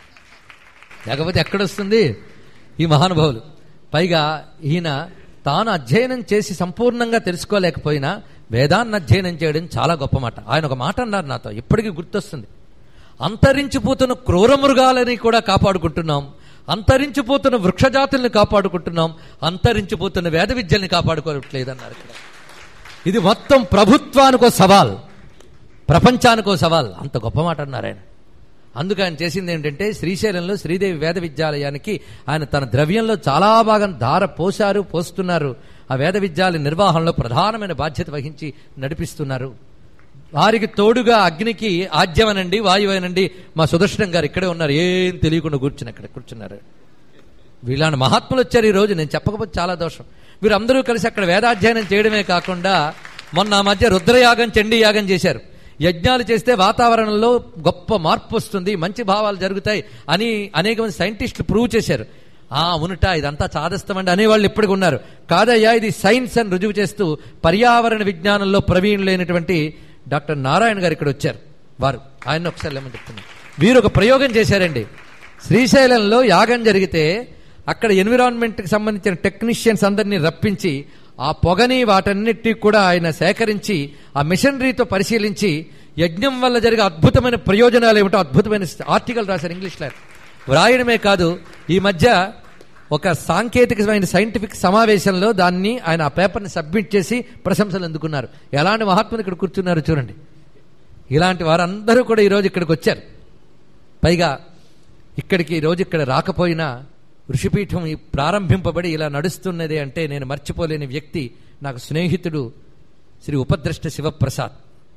లేకపోతే ఎక్కడొస్తుంది ఈ మహానుభావులు పైగా ఈయన తాను అధ్యయనం చేసి సంపూర్ణంగా తెలుసుకోలేకపోయినా వేదాన్ని అధ్యయనం చేయడం చాలా గొప్ప మాట ఆయన ఒక మాట అన్నారు నాతో ఇప్పటికీ గుర్తొస్తుంది అంతరించిపోతున్న క్రూర మృగాలని కూడా కాపాడుకుంటున్నాం అంతరించిపోతున్న వృక్షజాతుల్ని కాపాడుకుంటున్నాం అంతరించిపోతున్న వేద విద్యల్ని కాపాడుకోవట్లేదన్నారు ఇక్కడ ఇది మొత్తం ప్రభుత్వానికో సవాల్ ప్రపంచానికో సవాల్ అంత గొప్ప మాట అన్నారు ఆయన అందుకు ఆయన చేసింది ఏంటంటే శ్రీశైలంలో శ్రీదేవి వేద విద్యాలయానికి ఆయన తన ద్రవ్యంలో చాలా భాగం ధార పోశారు పోస్తున్నారు ఆ వేద విద్యాలయ నిర్వహణలో ప్రధానమైన బాధ్యత వహించి నడిపిస్తున్నారు వారికి తోడుగా అగ్నికి ఆద్యమనండి వాయువేనండి మా సుదర్శనం గారు ఇక్కడే ఉన్నారు ఏం తెలియకుండా కూర్చుని అక్కడ కూర్చున్నారు వీళ్ళని మహాత్ములు వచ్చారు ఈ రోజు నేను చెప్పకపోతే చాలా దోషం వీరందరూ కలిసి అక్కడ వేదాధ్యయనం చేయడమే కాకుండా మొన్న ఆ మధ్య రుద్రయాగం చండీ యాగం చేశారు యజ్ఞాలు చేస్తే వాతావరణంలో గొప్ప మార్పు వస్తుంది మంచి భావాలు జరుగుతాయి అని అనేక మంది సైంటిస్టులు ప్రూవ్ చేశారు ఆ ఉనుట ఇదంతా చాదస్తమండి అనేవాళ్ళు ఇప్పటికి ఉన్నారు కాదయ్యా ఇది సైన్స్ అని రుజువు చేస్తూ పర్యావరణ విజ్ఞానంలో ప్రవీణులైనటువంటి డాక్టర్ నారాయణ గారు ఇక్కడ వచ్చారు వారు ఆయన ఒకసారి లేమని చెప్తున్నారు వీరు ఒక ప్రయోగం చేశారండి శ్రీశైలంలో యాగం జరిగితే అక్కడ ఎన్విరాన్మెంట్కి సంబంధించిన టెక్నీషియన్స్ అందరినీ రప్పించి ఆ పొగని వాటన్నిటి కూడా ఆయన సేకరించి ఆ మిషనరీతో పరిశీలించి యజ్ఞం వల్ల జరిగే అద్భుతమైన ప్రయోజనాలు ఏమిటో అద్భుతమైన ఆర్టికల్ రాశారు ఇంగ్లీష్లో వ్రాయడమే కాదు ఈ మధ్య ఒక సాంకేతికమైన సైంటిఫిక్ సమావేశంలో దాన్ని ఆయన ఆ పేపర్ని సబ్మిట్ చేసి ప్రశంసలు అందుకున్నారు ఎలాంటి మహాత్ములు ఇక్కడ కూర్చున్నారు చూడండి ఇలాంటి వారందరూ కూడా ఈరోజు ఇక్కడికి వచ్చారు పైగా ఇక్కడికి ఈ రోజు ఇక్కడ రాకపోయినా ఋషిపీఠం ఈ ప్రారంభింపబడి ఇలా నడుస్తున్నది అంటే నేను మర్చిపోలేని వ్యక్తి నాకు స్నేహితుడు శ్రీ ఉపద్రష్ట శివప్రసాద్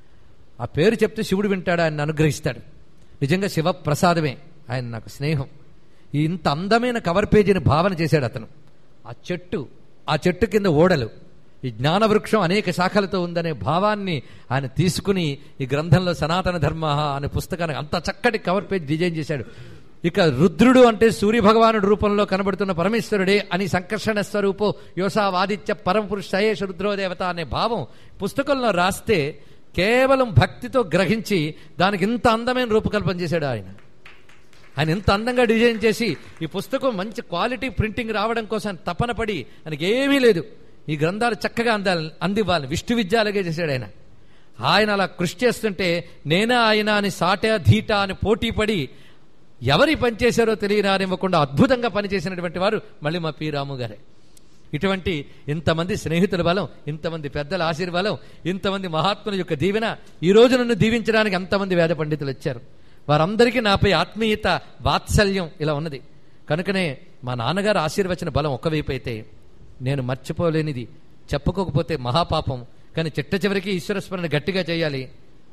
ఆ పేరు చెప్తే శివుడు వింటాడు ఆయన అనుగ్రహిస్తాడు నిజంగా శివప్రసాదమే ఆయన నాకు స్నేహం ఈ ఇంత అందమైన కవర్ పేజీని భావన చేశాడు అతను ఆ చెట్టు ఆ చెట్టు కింద ఓడలు ఈ జ్ఞాన వృక్షం అనేక శాఖలతో ఉందనే భావాన్ని ఆయన తీసుకుని ఈ గ్రంథంలో సనాతన ధర్మ అనే పుస్తకానికి అంత చక్కటి కవర్ పేజ్ డిజైన్ చేశాడు ఇక రుద్రుడు అంటే సూర్య భగవానుడి రూపంలో కనబడుతున్న పరమేశ్వరుడే అని సంకర్షణ స్వరూపో యోసావాదిత్య పరమపురుష సయేష రుద్రోదేవత అనే భావం పుస్తకంలో రాస్తే కేవలం భక్తితో గ్రహించి దానికి ఇంత అందమైన రూపకల్పన చేశాడు ఆయన ఆయన ఎంత అందంగా డిజైన్ చేసి ఈ పుస్తకం మంచి క్వాలిటీ ప్రింటింగ్ రావడం కోసం ఆయన తపన పడి ఆయనకి ఏమీ లేదు ఈ గ్రంథాలు చక్కగా అందాలి అందివ్వాలి విష్ణు విద్యాలగే చేశాడు ఆయన ఆయన అలా కృషి చేస్తుంటే నేనా ఆయన అని సాట ధీట అని పోటీ పడి ఎవరి పనిచేశారో తెలియరానివ్వకుండా అద్భుతంగా పనిచేసినటువంటి వారు మళ్ళీ మా పి రాము గారే ఇటువంటి ఇంతమంది స్నేహితుల బలం ఇంతమంది పెద్దల ఆశీర్వాదం ఇంతమంది మహాత్ముల యొక్క దీవెన ఈ రోజు నన్ను దీవించడానికి అంతమంది వేద పండితులు వచ్చారు వారందరికీ నాపై ఆత్మీయత వాత్సల్యం ఇలా ఉన్నది కనుకనే మా నాన్నగారు ఆశీర్వచన బలం ఒకవైపు అయితే నేను మర్చిపోలేనిది చెప్పుకోకపోతే మహాపాపం కానీ చిట్ట చివరికి ఈశ్వర స్మరణ గట్టిగా చేయాలి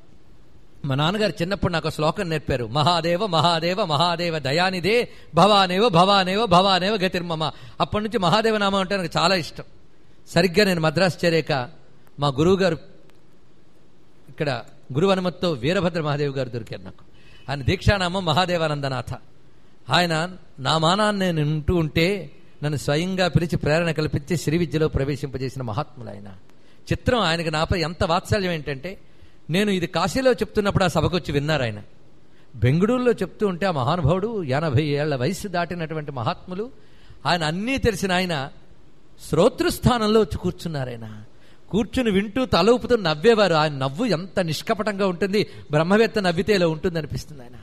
మా నాన్నగారు చిన్నప్పుడు నాకు ఒక శ్లోకం నేర్పారు మహాదేవ మహాదేవ మహాదేవ దయానిదే భవానేవ భవానేవ భవానేవ గతిర్మమ అప్పటి నుంచి మహాదేవ నామం అంటే నాకు చాలా ఇష్టం సరిగ్గా నేను మద్రాసు చేరాక మా గురువు గారు ఇక్కడ గురువు అనుమతితో వీరభద్ర మహాదేవ్ గారు దొరికారు నాకు ఆయన దీక్షానామం మహాదేవానందనాథ ఆయన నా మానాన్ని నేను ఉంటూ ఉంటే నన్ను స్వయంగా పిలిచి ప్రేరణ కల్పించి శ్రీ విద్యలో ప్రవేశింపజేసిన మహాత్ములు ఆయన చిత్రం ఆయనకి నాపై ఎంత వాత్సల్యం ఏంటంటే నేను ఇది కాశీలో చెప్తున్నప్పుడు ఆ సభకు వచ్చి విన్నారు ఆయన బెంగళూరులో చెప్తూ ఉంటే ఆ మహానుభావుడు ఎనభై ఏళ్ల వయసు దాటినటువంటి మహాత్ములు ఆయన అన్నీ తెలిసిన ఆయన శ్రోతృస్థానంలో వచ్చి కూర్చున్నారు ఆయన కూర్చుని వింటూ తల ఊపుతూ నవ్వేవారు ఆయన నవ్వు ఎంత నిష్కపటంగా ఉంటుంది బ్రహ్మవేత్త నవ్వితే ఇలా ఉంటుంది అనిపిస్తుంది ఆయన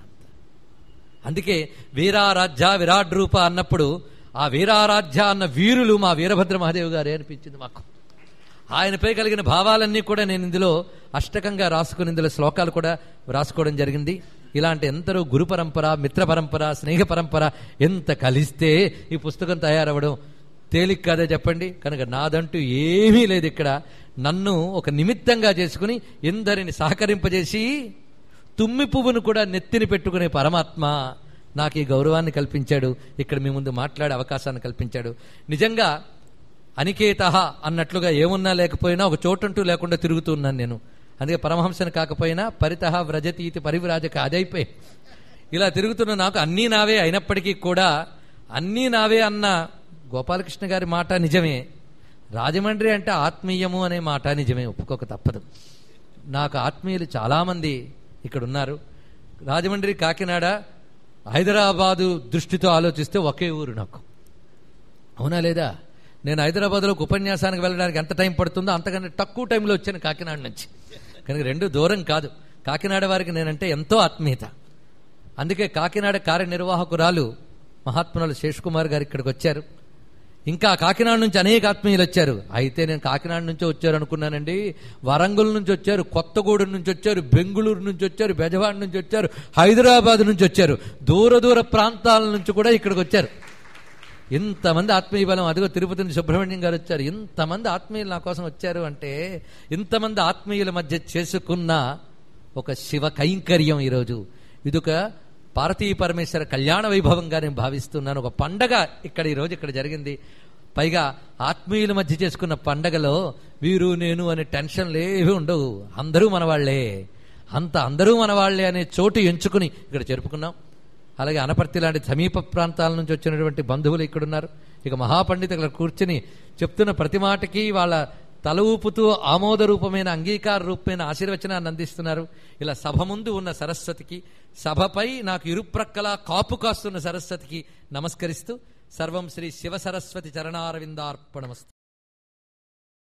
అందుకే వీరారాధ్య విరాట్ రూప అన్నప్పుడు ఆ వీరారాధ్య అన్న వీరులు మా వీరభద్ర మహాదేవ్ గారే అనిపించింది మాకు ఆయనపై కలిగిన భావాలన్నీ కూడా నేను ఇందులో అష్టకంగా రాసుకుని ఇందులో శ్లోకాలు కూడా రాసుకోవడం జరిగింది ఇలాంటి ఎందరో గురు పరంపర మిత్ర పరంపర స్నేహ పరంపర ఎంత కలిస్తే ఈ పుస్తకం తయారవ్వడం తేలిక కాదే చెప్పండి కనుక నాదంటూ ఏమీ లేదు ఇక్కడ నన్ను ఒక నిమిత్తంగా చేసుకుని ఎందరిని సహకరింపజేసి తుమ్మి పువ్వును కూడా నెత్తిని పెట్టుకునే పరమాత్మ నాకు ఈ గౌరవాన్ని కల్పించాడు ఇక్కడ మీ ముందు మాట్లాడే అవకాశాన్ని కల్పించాడు నిజంగా అనికేత అన్నట్లుగా ఏమున్నా లేకపోయినా ఒక చోటంటూ లేకుండా తిరుగుతున్నాను నేను అందుకే పరమహంసను కాకపోయినా పరిత వ్రజతి ఇది పరివిరాజక అదైపోయి ఇలా తిరుగుతున్న నాకు అన్నీ నావే అయినప్పటికీ కూడా అన్నీ నావే అన్న గోపాలకృష్ణ గారి మాట నిజమే రాజమండ్రి అంటే ఆత్మీయము అనే మాట నిజమే ఒప్పుకోక తప్పదు నాకు ఆత్మీయులు చాలామంది ఇక్కడ ఉన్నారు రాజమండ్రి కాకినాడ హైదరాబాదు దృష్టితో ఆలోచిస్తే ఒకే ఊరు నాకు అవునా లేదా నేను హైదరాబాద్లోకి ఉపన్యాసానికి వెళ్ళడానికి ఎంత టైం పడుతుందో అంతకంటే తక్కువ టైంలో వచ్చాను కాకినాడ నుంచి కనుక రెండు దూరం కాదు కాకినాడ వారికి నేనంటే ఎంతో ఆత్మీయత అందుకే కాకినాడ కార్యనిర్వాహకురాలు మహాత్ములు శేషకుమార్ గారు ఇక్కడికి వచ్చారు ఇంకా కాకినాడ నుంచి అనేక ఆత్మీయులు వచ్చారు అయితే నేను కాకినాడ నుంచి వచ్చారు అనుకున్నానండి వరంగల్ నుంచి వచ్చారు కొత్తగూడెం నుంచి వచ్చారు బెంగళూరు నుంచి వచ్చారు బెజవాడ నుంచి వచ్చారు హైదరాబాద్ నుంచి వచ్చారు దూర దూర ప్రాంతాల నుంచి కూడా ఇక్కడికి వచ్చారు ఇంతమంది ఆత్మీయ బలం అదిగో తిరుపతి నుంచి సుబ్రహ్మణ్యం గారు వచ్చారు ఇంతమంది ఆత్మీయులు నా కోసం వచ్చారు అంటే ఇంతమంది ఆత్మీయుల మధ్య చేసుకున్న ఒక శివ కైంకర్యం ఈరోజు ఇదొక పార్వతీ పరమేశ్వర కళ్యాణ వైభవంగా నేను భావిస్తున్నాను ఒక పండగ ఇక్కడ ఈరోజు ఇక్కడ జరిగింది పైగా ఆత్మీయుల మధ్య చేసుకున్న పండగలో వీరు నేను అనే టెన్షన్లు ఏవి ఉండవు అందరూ మనవాళ్లే అంత అందరూ మనవాళ్లే అనే చోటు ఎంచుకుని ఇక్కడ జరుపుకున్నాం అలాగే అనపర్తి లాంటి సమీప ప్రాంతాల నుంచి వచ్చినటువంటి బంధువులు ఇక్కడున్నారు ఇక మహాపండిత ఇక్కడ కూర్చుని చెప్తున్న ప్రతి మాటకి వాళ్ళ తల ఊపుతూ ఆమోద రూపమైన అంగీకార రూపమైన ఆశీర్వచనాన్ని అందిస్తున్నారు ఇలా సభ ముందు ఉన్న సరస్వతికి సభపై నాకు ఇరుప్రక్కల కాపు కాస్తున్న సరస్వతికి నమస్కరిస్తూ సర్వం శ్రీ శివ సరస్వతి చరణారవిందార్పణమస్తు